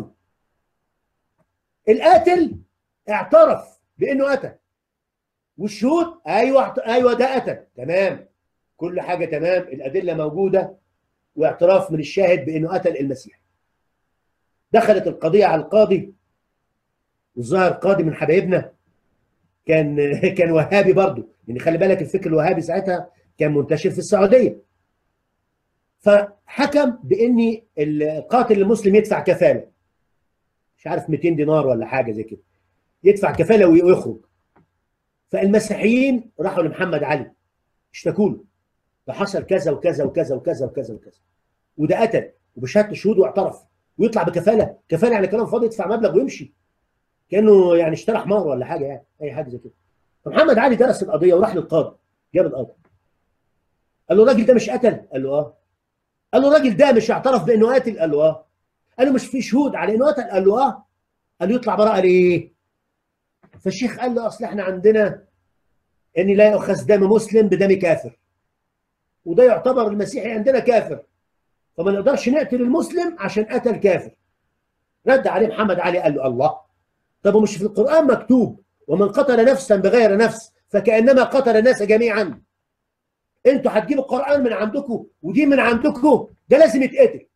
القاتل اعترف بانه قتل والشهود ايوه ايوه ده قتل تمام كل حاجه تمام الادله موجوده واعتراف من الشاهد بانه قتل المسيح دخلت القضيه على القاضي والظاهر قاضي من حبايبنا كان كان وهابي برضه يعني خلي بالك الفكر الوهابي ساعتها كان منتشر في السعوديه فحكم بان القاتل المسلم يدفع كفاله مش عارف 200 دينار ولا حاجه زي كده يدفع كفاله ويخرج فالمسيحيين راحوا لمحمد علي اشتكوا له فحصل كذا وكذا وكذا وكذا وكذا وكذا وده قتل وبشهاده الشهود واعترف ويطلع بكفاله كفاله يعني كلام فاضي يدفع مبلغ ويمشي كانه يعني اشترى حمار ولا حاجه يعني اي حاجه زي كده فمحمد علي درس القضيه وراح للقاضي جاب القاضي قال له الراجل ده مش قتل قال له اه قال له الراجل ده مش اعترف بانه قاتل قال له اه قال له مش في شهود على انه قتل قال له اه قال له يطلع براءه ليه فالشيخ قال له اصل احنا عندنا ان لا يؤخذ دم مسلم بدم كافر وده يعتبر المسيحي عندنا كافر فما نقدرش نقتل المسلم عشان قتل كافر رد عليه محمد علي قال له الله طب ومش في القرآن مكتوب ومن قتل نفسا بغير نفس فكأنما قتل الناس جميعا انتوا هتجيبوا القرآن من عندكم ودي من عندكم ده لازم يتقتل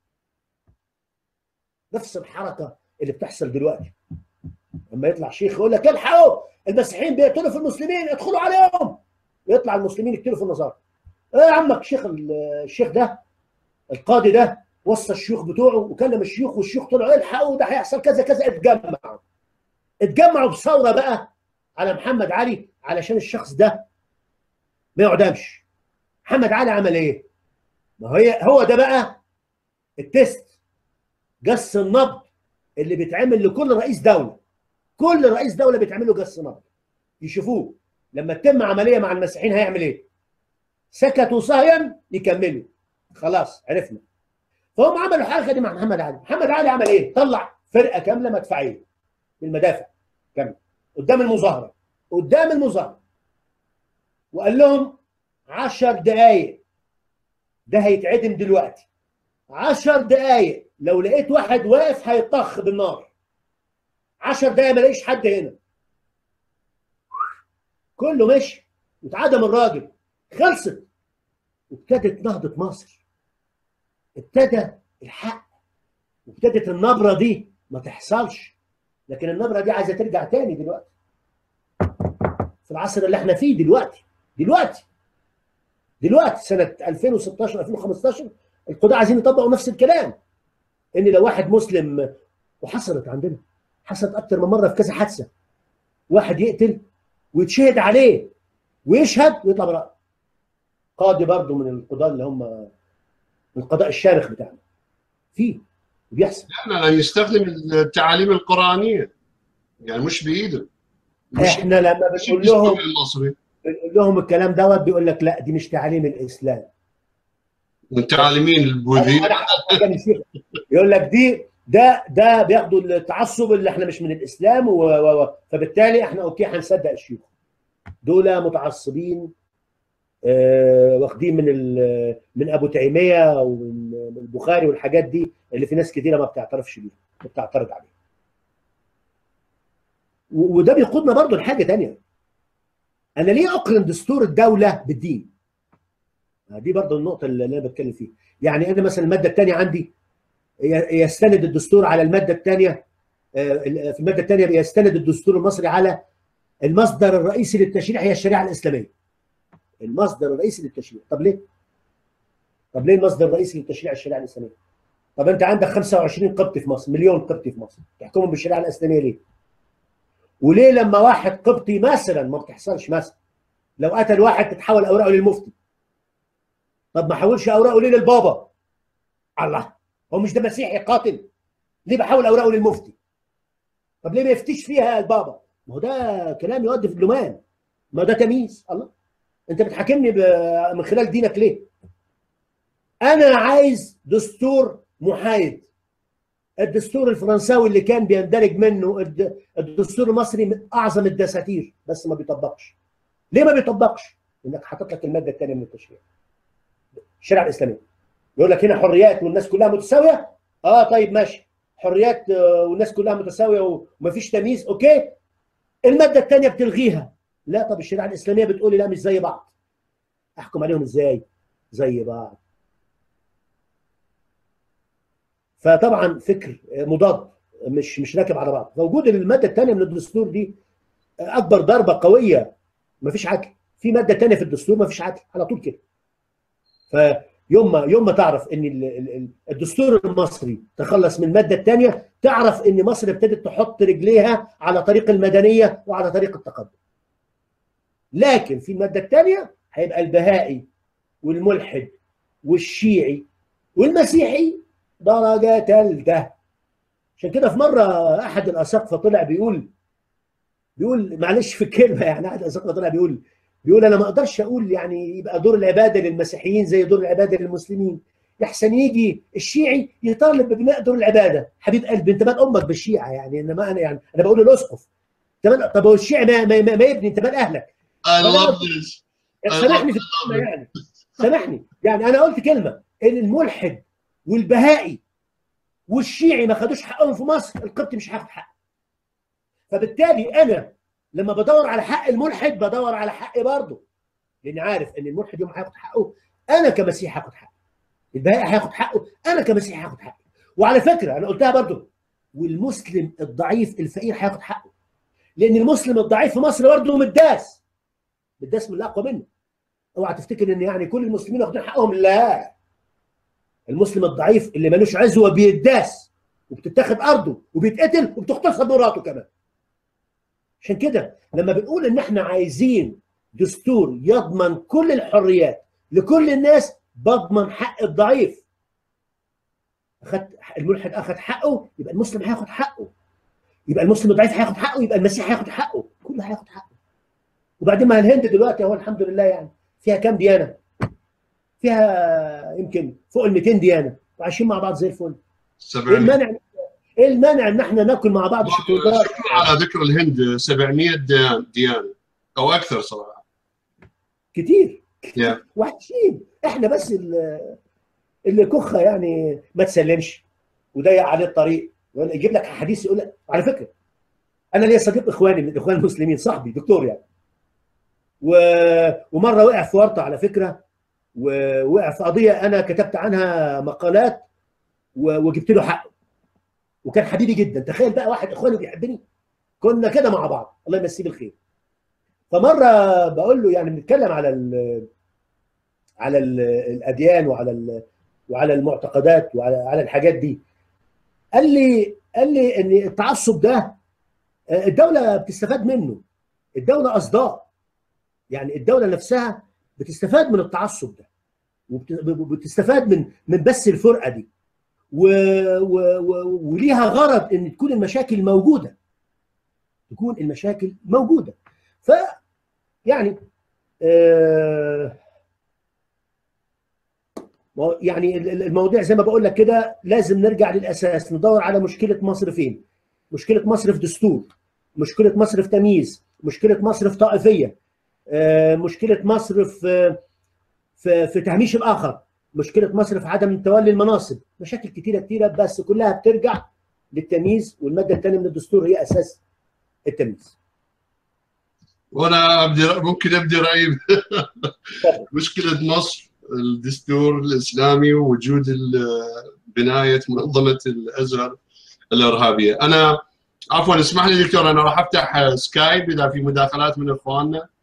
نفس الحركة اللي بتحصل دلوقتي لما يطلع شيخ يقول لك الحقوا المسيحيين بيقتلوا في المسلمين ادخلوا عليهم يطلع المسلمين يقتلوا في النصارى ايه يا عمك الشيخ الشيخ ده القاضي ده وصى الشيوخ بتوعه وكلم الشيوخ والشيوخ طلعوا الحقوا ده هيحصل كذا كذا اتجمعوا اتجمعوا بثوره بقى على محمد علي علشان الشخص ده ما يعدمش محمد علي عمل ايه؟ ما هي هو ده بقى التست جس النبض اللي بيتعمل لكل رئيس دوله كل رئيس دوله بيتعمل له جس نبض يشوفوه لما تتم عمليه مع المسيحيين هيعمل ايه؟ سكتوا صهيا يكملوا خلاص عرفنا فهم عملوا الحركه دي مع محمد علي محمد علي عمل ايه؟ طلع فرقه كامله مدفعيه بالمدافع كامله قدام المظاهره قدام المظاهره وقال لهم 10 دقايق ده هيتعدم دلوقتي 10 دقايق لو لقيت واحد واقف هيطخ بالنار 10 دقايق ما لاقيش حد هنا كله مشي واتعدم الراجل خلصت وابتدت نهضة مصر ابتدى الحق وابتدت النبرة دي ما تحصلش لكن النبرة دي عايزة ترجع تاني دلوقتي في العصر اللي احنا فيه دلوقتي دلوقتي دلوقتي سنة 2016 2015 القضاة عايزين يطبقوا نفس الكلام ان لو واحد مسلم وحصلت عندنا حصلت اكتر من مرة في كذا حادثة واحد يقتل ويتشهد عليه ويشهد ويطلع براءه قاضي برضه من القضاة اللي هم من القضاء الشامخ بتاعنا فيه بيحصل احنا يستخدم التعاليم القرانيه يعني مش بايده مش احنا لما مش بنقول الدستور لهم المصري بنقول لهم الكلام دوت بيقول لك لا دي مش تعاليم الاسلام من تعاليمين انا البوذيه أنا حاجه من شيخ. يقول لك دي ده ده بياخدوا التعصب اللي احنا مش من الاسلام و... و... و... فبالتالي احنا اوكي هنصدق الشيوخ دول متعصبين آه واخدين من ال... من ابو تيميه ومن من البخاري والحاجات دي اللي في ناس كتيره ما بتعترفش بيها بتعترض عليها و... وده بيقودنا برضو لحاجه تانية انا ليه اقرن دستور الدوله بالدين دي برضو النقطه اللي انا بتكلم فيها يعني انا مثلا الماده الثانيه عندي ي- يستند الدستور على الماده الثانيه في الماده الثانيه يستند الدستور المصري على المصدر الرئيسي للتشريع هي الشريعه الاسلاميه المصدر الرئيسي للتشريع طب ليه طب ليه المصدر الرئيسي للتشريع الشريعه الاسلاميه طب انت عندك 25 قبطي في مصر مليون قبطي في مصر تحكمهم بالشريعه الاسلاميه ليه وليه لما واحد قبطي مثلا ما بتحصلش مثلا لو قتل واحد تتحول اوراقه للمفتي طب ما حولش اوراقه ليه للبابا الله هو مش ده مسيحي قاتل ليه بحول اوراقه للمفتي طب ليه ما يفتيش فيها البابا ما هو ده كلام يودي في اللومان ما ده تمييز الله انت بتحاكمني ب- من خلال دينك ليه انا عايز دستور محايد الدستور الفرنساوي اللي كان بيندرج منه الد- الدستور المصري من اعظم الدساتير بس ما بيطبقش ليه ما بيطبقش انك حاطط لك الماده الثانيه من التشريع الشريعه الاسلاميه يقول لك هنا حريات والناس كلها متساويه اه طيب ماشي حريات آه، والناس كلها متساويه ومفيش تمييز اوكي الماده الثانيه بتلغيها لا طب الشريعه الاسلاميه بتقول لي لا مش زي بعض احكم عليهم ازاي زي بعض فطبعا فكر مضاد مش مش راكب على بعض فوجود الماده الثانيه من الدستور دي اكبر ضربه قويه مفيش عدل في ماده ثانيه في الدستور مفيش عدل على طول كده فيوم ما يوم ما تعرف ان ال- ال- ال- الدستور المصري تخلص من الماده الثانيه تعرف ان مصر ابتدت تحط رجليها على طريق المدنيه وعلى طريق التقدم لكن في الماده الثانيه هيبقى البهائي والملحد والشيعي والمسيحي درجه ثالثه عشان كده في مره احد الاساقفه طلع بيقول بيقول معلش في الكلمه يعني احد الاساقفه طلع بيقول بيقول انا ما اقدرش اقول يعني يبقى دور العباده للمسيحيين زي دور العباده للمسلمين يحسن يجي الشيعي يطالب ببناء دور العباده حبيب قلبي انت مال امك بالشيعه يعني انما انا يعني انا بقول للاسقف انت مال- طب هو الشيعي ما, ما, ما, ما يبني انت مال اهلك I ولا- love this I سامحني في love الكلمه يعني سامحني يعني انا قلت كلمه ان الملحد والبهائي والشيعي ما خدوش حقهم في مصر القبطي مش هياخد حقه فبالتالي انا لما بدور على حق الملحد بدور على حقي برضه لاني عارف ان الملحد يوم هياخد حقه انا كمسيح هاخد حقه البهائي هياخد حقه انا كمسيح هاخد حقي وعلى فكره انا قلتها برضه والمسلم الضعيف الفقير هياخد حقه لان المسلم الضعيف في مصر برضه متداس متداس من الاقوى منه اوعى تفتكر ان يعني كل المسلمين واخدين حقهم لا المسلم الضعيف اللي ملوش عزوه بيداس وبتتاخد ارضه وبيتقتل وبتغتصب مراته كمان عشان كده لما بنقول ان احنا عايزين دستور يضمن كل الحريات لكل الناس بضمن حق الضعيف اخد الملحد اخذ حقه يبقى المسلم هياخد حقه يبقى المسلم الضعيف هياخد حقه يبقى المسيح هياخد حقه كله هياخد حقه وبعدين ما الهند دلوقتي اهو الحمد لله يعني فيها كام ديانه فيها يمكن فوق ال 200 ديانه وعايشين مع بعض زي الفل ايه سبعمية المانع ايه المانع ان احنا ناكل مع بعض شوكولاتات على ذكر الهند 700 ديان- ديانة أو أكثر صراحة كتير Yeah. وحشين احنا بس ال- اللي كخه يعني ما تسلمش وضيق عليه الطريق ولا يجيب لك حديث يقول لك على فكره انا ليا صديق اخواني من الاخوان المسلمين صاحبي دكتور يعني و... ومره وقع في ورطه على فكره ووقع في قضيه انا كتبت عنها مقالات و... وجبت له حقه وكان حبيبي جدا تخيل بقى واحد اخواني بيحبني كنا كده مع بعض الله يمسيه بالخير فمره بقول له يعني بنتكلم على ال على ال الاديان وعلى ال وعلى المعتقدات وعلى على الحاجات دي قال لي قال لي ان التعصب ده آه، الدوله بتستفاد منه الدوله اصداء يعني الدوله نفسها بتستفاد من التعصب ده وبتستفاد من من بس الفرقه دي و... و... و... وليها غرض ان تكون المشاكل موجوده تكون المشاكل موجوده ف يعني آه يعني المواضيع زي ما بقول لك كده لازم نرجع للاساس ندور على مشكله مصر فين مشكله مصر في دستور مشكله مصر في تمييز مشكله مصر في طائفيه مشكله مصر في في في تهميش الاخر مشكله مصر في عدم تولي المناصب مشاكل كتيره كتيره بس كلها بترجع للتمييز والماده الثانيه من الدستور هي اساس التمييز وانا ابدي ممكن ابدي رايي مشكله مصر الدستور الاسلامي ووجود بنايه منظمه الازهر الارهابيه انا عفوا اسمح لي دكتور انا راح افتح سكايب اذا في مداخلات من اخواننا